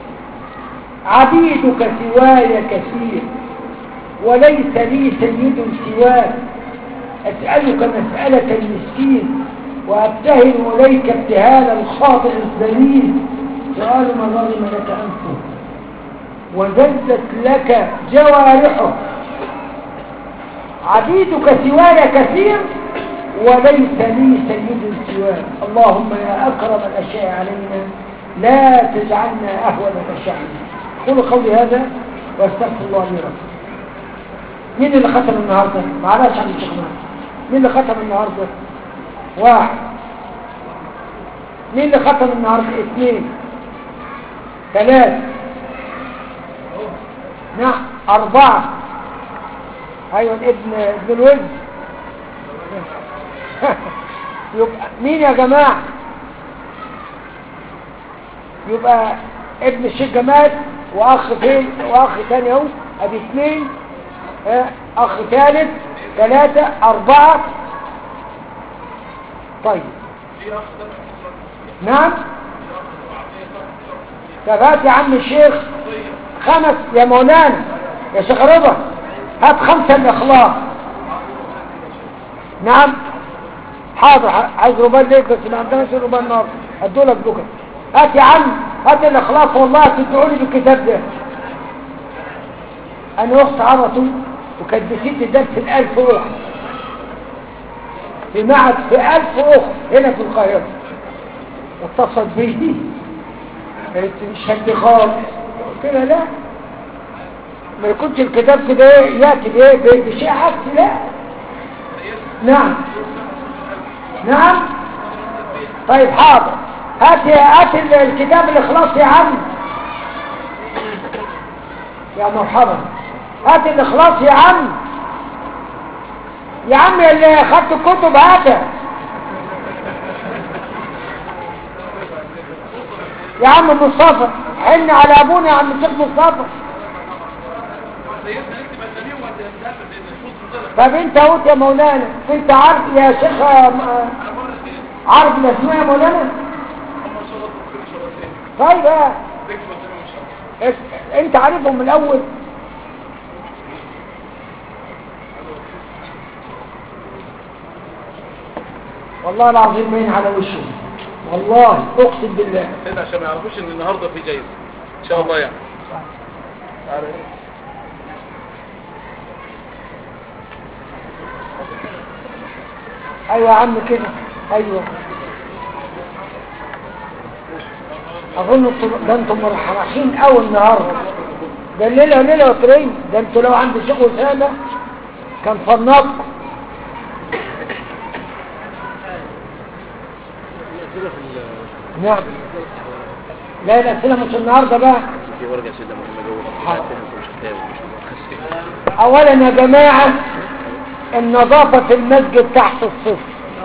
عبيدك سواي كثير وليس لي سيد سواك أسألك مسألة المسكين وأبتهل إليك ابتهال الخاطئ الذليل سؤال مظالم لك أنفه وزلت لك جوارحه عبيدك سواي كثير وليس لي سيد سواك اللهم يا أكرم الأشياء علينا لا تجعلنا أهون الأشياء علينا قولوا قولي هذا واستغفر الله لي ولكم مين اللي ختم النهارده معلش عن الشيخ مهدي مين اللي ختم النهارده واحد مين اللي ختم النهارده اثنين ثلاثة نعم أربعة أيوة ابن ابن الوز يبقى مين يا جماعة يبقى ابن الشيخ جمال واخ فين واخ تاني اهو ادي اثنين اه، اخ ثالث ثلاثة اربعة طيب نعم ثبات يا عم الشيخ خمس يا مولانا يا شيخ رضا هات خمسة الاخلاص نعم حاضر ع- عايز ربان ليك بس ما عندناش ربان النهارده هدولك بكره هات يا عم هات الاخلاص والله تدعوني بالكتاب ده انا اخت عرضه وكانت نسيت الدرس الالف اخت في معهد في الف اخت هنا في القاهره واتصلت بي قالت لي مش هدي خالص قلت لها لا ما يكونش الكتاب كده ايه ياتي بايه ب- بشيء عكسي لا نعم نعم طيب حاضر هات هات ال- الكتاب الاخلاص يا عم يا مرحبا هات الاخلاص يا عم يا عم اللي خدت الكتب هاتها يا عم مصطفى حن على ابونا يا عم الشيخ مصطفى طب انت قلت يا مولانا انت عارف يا شيخ آه، عارف الاسماء يا مولانا طيب اه اس- انت عارفهم من الاول والله العظيم مين على وشه والله اقسم بالله كده عشان ما يعرفوش ان النهارده في جايزه ان شاء الله يعني ايوه يا عم كده ايوه اظن انتوا- ده انتم مرحرحين قوي النهارده ده الليله ليله وترين ده انتوا لو عند شيخ اسامه كان فنطكم نعم لا الاسئله مش النهارده بقى في ورقه سيده مهمه جوه حاضر. مش كتاب مش متخصص اولا يا جماعة النظافة في المسجد تحت الصفر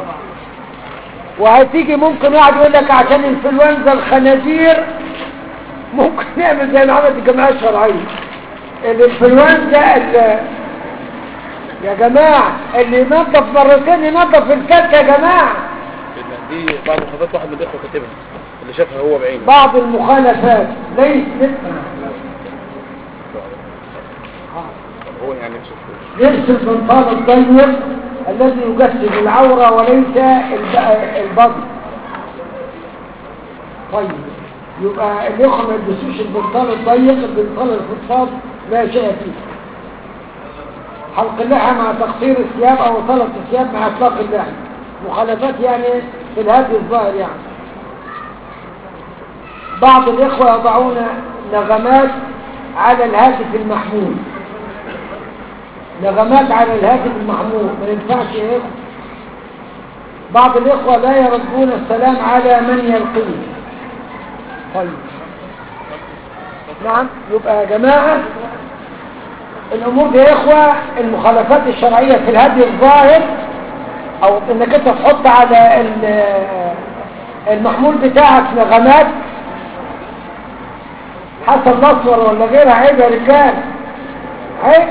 وهتيجي ممكن واحد يقول لك عشان انفلونزا الخنازير ممكن نعمل زي ما عملت الجمعية الشرعية الانفلونزا ال- يا جماعة اللي ينظف مرتين ينظف الثالثة يا جماعة دي بعض الخطوات واحد من الاخوه كاتبها اللي شافها هو بعينه بعض المخالفات ليست هو يعني نفسه لبس البنطال الضيق الذي يجسد العورة وليس الب- البطن طيب يبقى الإخوة ما يلبسوش البنطال الضيق البنطال الفضفاض لا شيء فيه حلق اللحى مع تقصير الثياب أو طلق الثياب مع إطلاق اللحى مخالفات يعني في الهدي الظاهر يعني بعض الإخوة يضعون نغمات على الهاتف المحمول نغمات على الهاتف المحمول ما ينفعش يا إخوة بعض الإخوة لا يردون السلام على من يلقيه طيب نعم يبقى يا جماعة الأمور دي يا إخوة المخالفات الشرعية في الهدي الظاهر أو إنك أنت تحط على ال- المحمول بتاعك نغمات حسن الأصفر ولا غيرها عيب يا رجال عيب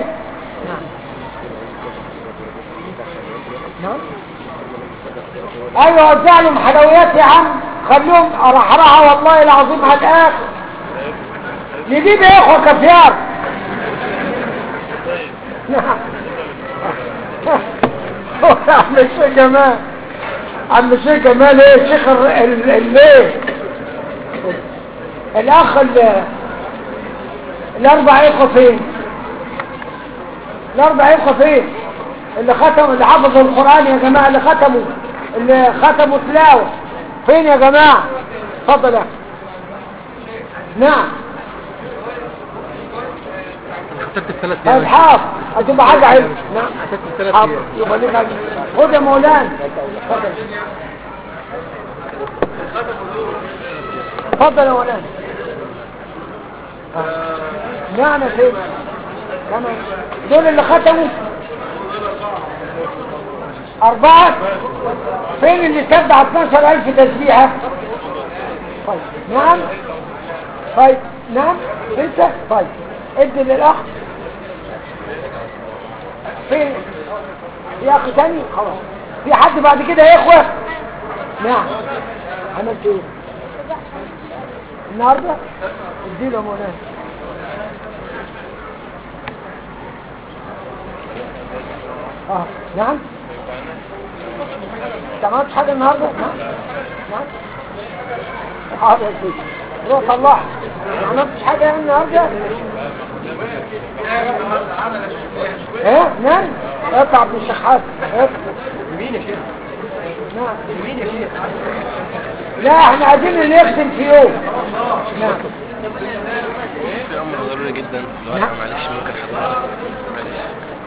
نعم ايوه وزع لهم حلويات يا عم خليهم رحرحه والله العظيم على الاخر نجيب يا اخوه كفيار نعم عم الشيخ جمال عم الشيخ جمال ايه الشيخ ال- ال- الليل الاخ ال- الاربع اخوه فين الاربع اخوه فين اللي ختموا اللي حفظوا القران يا جماعه اللي ختموا اللي ختموا تلاوه فين يا جماعه اتفضل يا أخي. نعم ختمت الثلاث طيب حاضر هتبقى حاجه حلوه نعم ختمت الثلاث حاضر يبقى ليك أجر. خد يا مولانا اتفضل اتفضل يا مولانا آه. نعم يا سيدي كمان دول اللي ختموا أربعة فين اللي تبع 12000 تسبيحة طيب نعم طيب نعم انت طيب ادي للأخ فين في أخ تاني خلاص في حد بعد كده يا إخوة نعم عملت ايه النهاردة اديله يا مولانا اه نعم انت ما عملتش حاجة النهاردة نعم نعم حاضر يا سيدي روح صلح ما عملتش حاجة يعني النهاردة ايه نعم اطلع ابن الشيخ حسن اطلع مين يا شيخ نعم مين يا شيخ لا احنا عايزين اللي يخدم في يوم نعم في امر ضروري جدا نعم. معلش ممكن حضرتك معلش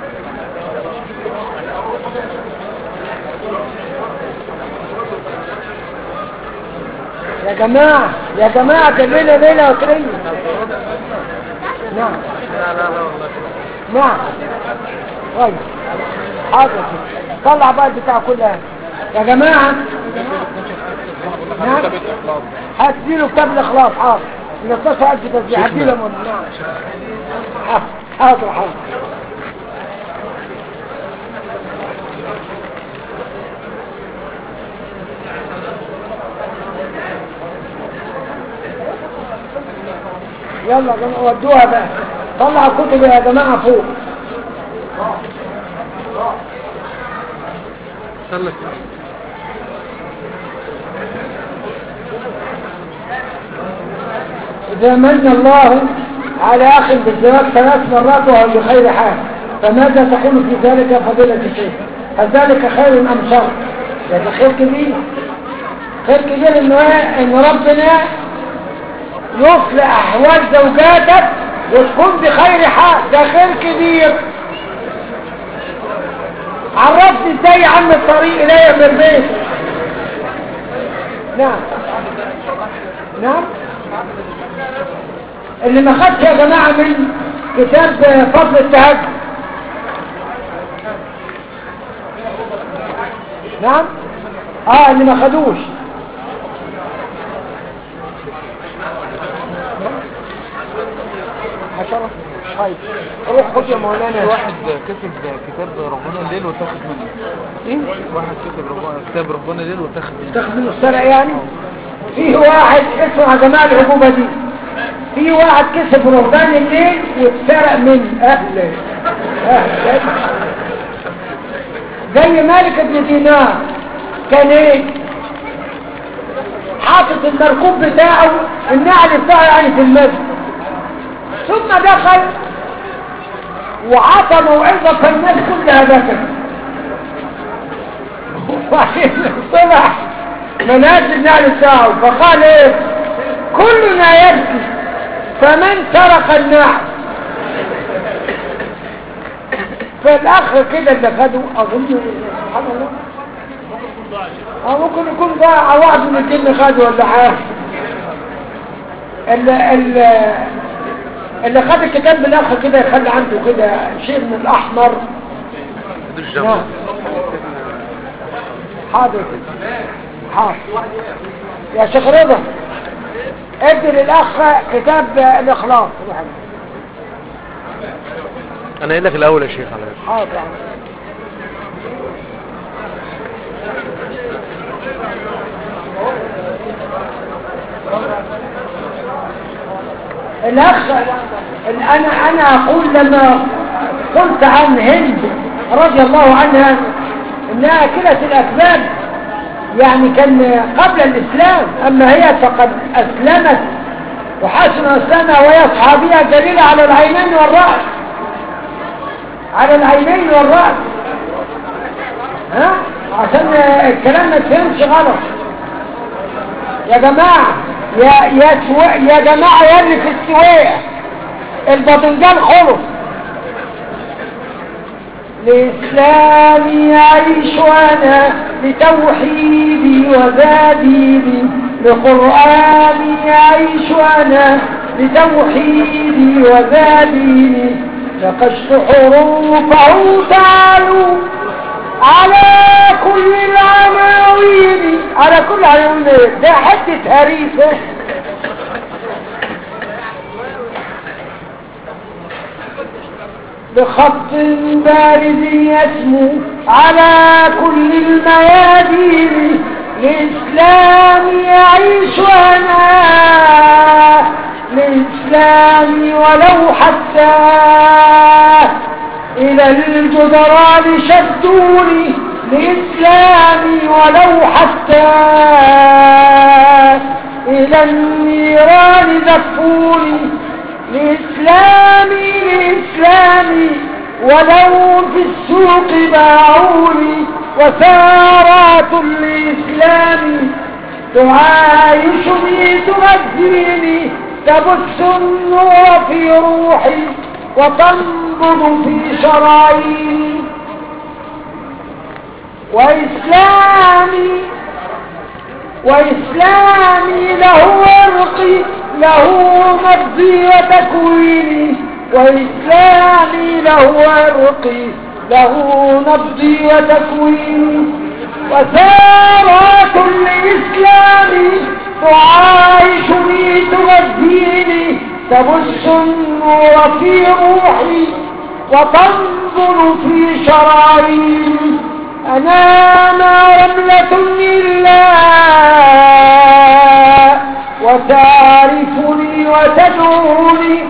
يا جماعة يا جماعة ده ليلة ليلة وكريم نعم لا لا لا والله نعم طيب حاضر طلع بقى البتاع كلها يا جماعة نعم هتديله كتاب الاخلاص حاضر من 12000 تسبيح هديله من نعم حاضر حاضر حاضر يلا يا جماعة ودوها بقى طلع الكتب يا جماعة فوق صلت إذا من الله على أخ بالزواج ثلاث مرات وهو بخير حال فماذا تقول في ذلك فضيلة الشيخ هل ذلك خير أم شر هذا خير كبير خير كبير إنه إيه؟ إن ربنا يصلح أحوال زوجاتك وتكون بخير حال ده خير كبير عرفني ازاي يا عم الطريق إلي من البيت نعم نعم اللي ما خدش يا جماعة من كتاب فضل التهجد نعم اه اللي ما خدوش عشرة طيب روح خد يا مولانا واحد كتب كتاب ربنا الليل وتاخد منه ايه واحد كتب ربنا كتاب ربنا الليل وتاخد منه تاخد منه السرق يعني فيه واحد اسمه يا جماعة العقوبة دي في واحد كسب رهبان الليل واتسرق من اهله اهله زي مالك بن دينار كان ايه حاطط المركوب بتاعه النعل بتاعه يعني في المسجد ثم دخل وعطى موعظة فالناس كلها بكت وبعدين طلع منازل النعل بتاعه فقال ايه كلنا يبكي فمن سرق النعل فالاخ كده اللي خده اظن سبحان الله اه ممكن يكون ضاع واحد من الجن خده ولا حاجه اللي, اللي, اللي خد الكتاب من الاخ كده يخلي عنده كده شيء من الاحمر مدوش نعم جنبه حاضر حاضر يا شيخ رضا ادي للاخ كتاب الاخلاص روح عليه. انا قايل لك الاول يا شيخ على فكره حاضر يعني. الاخ ال- انا انا اقول لما قلت عن هند رضي الله عنها انها كلة الاسباب يعني كان قبل الاسلام اما هي فقد اسلمت وحسن اسلامها وهي صحابية جليلة على العينين والرأس على العينين والرأس ها عشان الكلام ما تفهمش غلط يا جماعة يا يا سو... يا جماعة يا اللي في السواقة الباطنجان خلص لإسلامي أعيش أنا لتوحيدي وزاديني لقرآني أعيش أنا لتوحيدي وزاديني نقشت حروفه تعالوا على كل العناوين على كل العناوين ده حتة هريسة بخط بارد يسمو على كل الميادين الإسلام يعيش أنا الإسلام ولو حتى إلى الجدران شدوني لإسلامي ولو حتى إلى النيران زفوني لإسلامي لإسلامي ولو في السوق باعوني وسارات لإسلامي تعايشني تغذيني تبث النور في روحي وتنبض في شراييني وإسلامي وإسلامي له عرقي له مجدي وتكويني وإسلامي له عرقي له نبضي وتكويني وثارات لإسلامي تعايشني تغذيني تبث النور في روحي وتنظر في شراييني أنا ما رملة إلا وتعرفني وتدعوني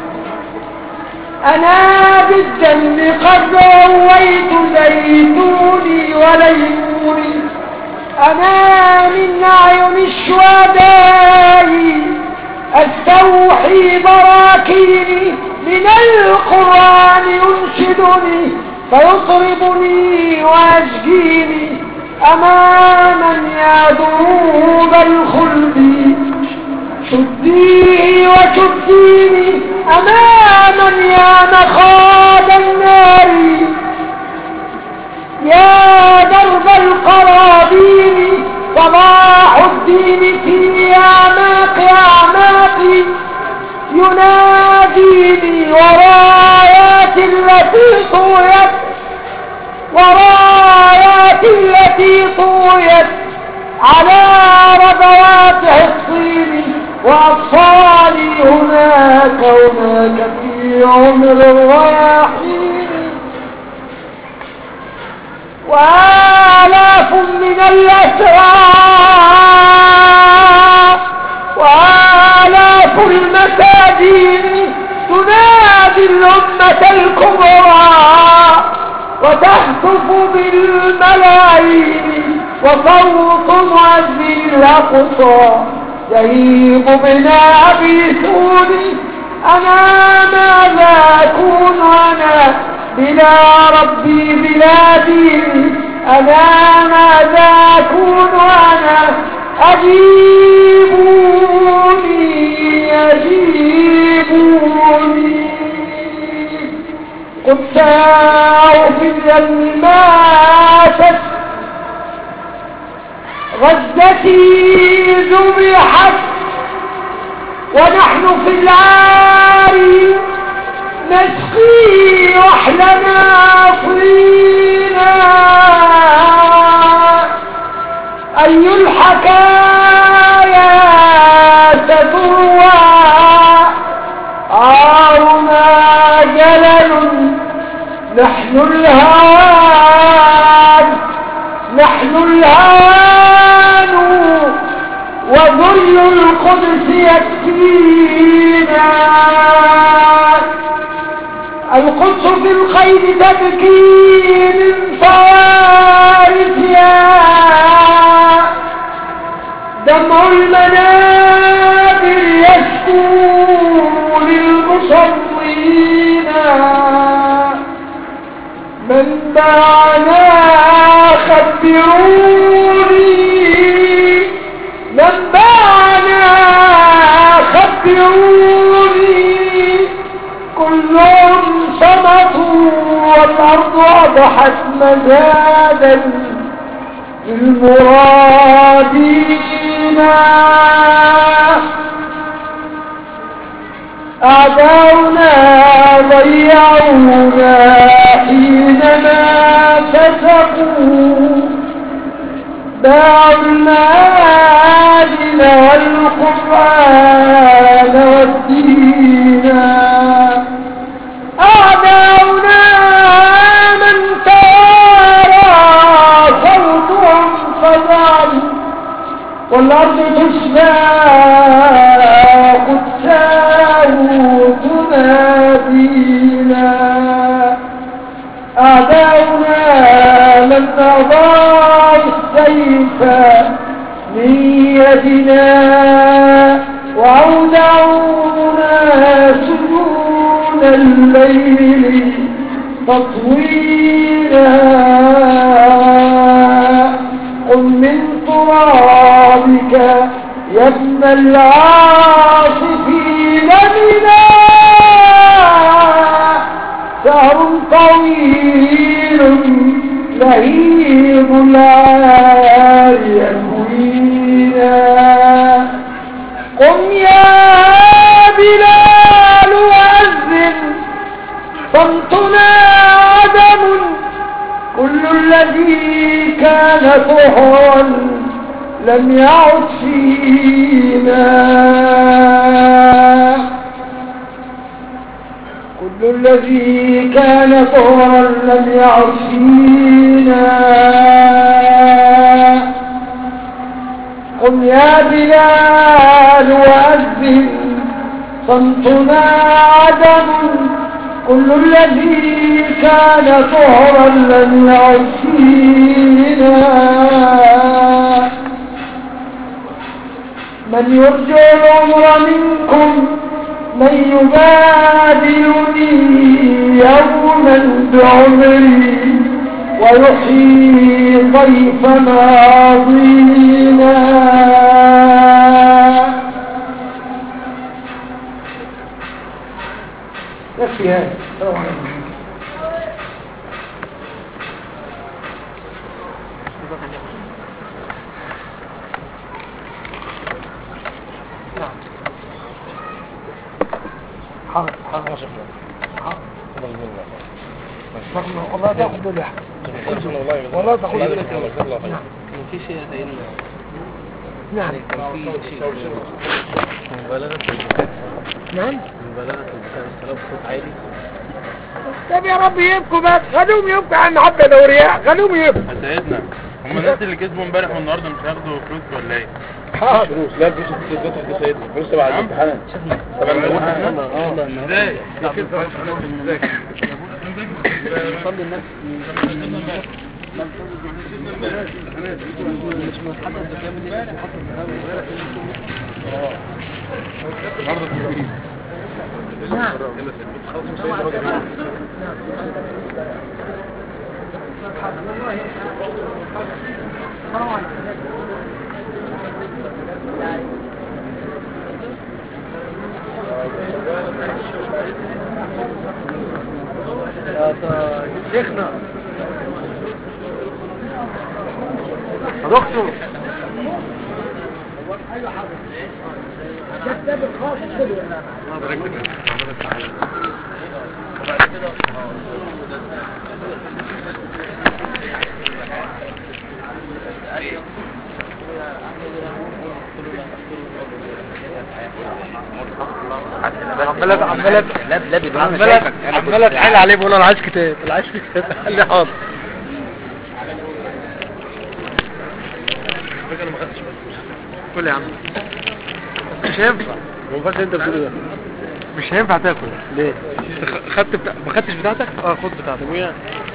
أنا بالذنب قد رويت زيتوني وليموني أنا من أعين الشهداء استوحي براكيني من القرآن ينشدني فيطربني ويشجيني أماما يا دروب الخلد شديه وشديني أماما يا مخاض النار يا درب القرابين صباح الدين في أعماق أعماقي يناديني ورايات التي طويت ورايات التي طويت على ربوات الصين وأطفالي هناك هناك في عمر الرياحين وآلاف من الأسرى وآلاف المساجين تنادي الأمة الكبرى وتهتف بالملايين وصوت مؤذن الأقصى يهيب بنا أبيسوني أنا ماذا أكون أنا بلا ربي بلا ديني أنا ماذا أكون أنا أجيبوني أجيبوني قد ساعوا في اليم ماتت غزتي ذبحت ونحن في العار نسقي وحلنا طينا أي الحكايا تتروى عارنا جلل نحن الهان نحن الهان وذل القدس يكفينا القدس في الخير تبكي من فوارسها دمع المنابر يشكو للمصلين من باعنا خبروني من باعنا خبروني كلهم صمتوا والأرض أضحت مزادا للمرادين أعداؤنا ضيعونا حينما فسقوا باعوا المعادن والقرآن والدين أعداؤنا من توارى صوتهم فضل والأرض تشبى قدساه تنادينا أعداؤنا من أضاع السيف من يدنا دعونا سجون الليل تطويلا قل من ترابك يا ابن العاصفين بنا سهر طويل لهيب العالي يكوينا قم يا بلال وأذن صمتنا عدم كل الذي كان طهرا لم يعد فينا كل الذي كان طهرا لم يعد فينا قم يا بلال وأذن صمتنا عدم كل الذي كان طهرا لم يعد فينا من يرجو العمر منكم من يبادلني يوما بعمري ويحيي ضيف ماضينا يكفي هذا السلام عليكم حاضر حاضر ما شفنا حاضر بسم الله استغفر الله تاخذ دول يا احمد بسم الله والله تاخذ لا دول بسم الله بسم الله خير. كان في شيء سيدنا نعم كان في شيء مبالغة في البكاء نعم مبالغة في البكاء والصلاة بصوت عالي طب يا رب يبكوا بس خلوهم يبكوا عن حبة دورياء خلوهم يبكوا يا سيدنا هم الناس اللي كسبوا امبارح والنهارده مش هياخدوا فلوس ولا ايه؟ حاضر فلوس لا الفلوس بتدفع دي سيدنا فلوس تبع الامتحان تبع الامتحان ازاي؟ نصلي الناس مش محدد بكام دي مش محدد النهارده تدريب شيخنا يا دكتور عمال عمال لا لا بيبقى عمال عمال اتحايل عليه بقول له انا عايز كتاب انا عايز كتاب قال لي حاضر كل يا عم مش هينفع ما ينفعش انت بتقول ده مش هينفع تاكل ليه؟ انت خ- خدت بتا... ما خدتش بتاعتك اه خد بتاعتك ويا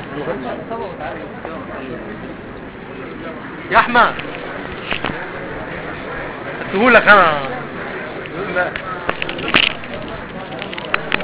يا احمد اديهولك انا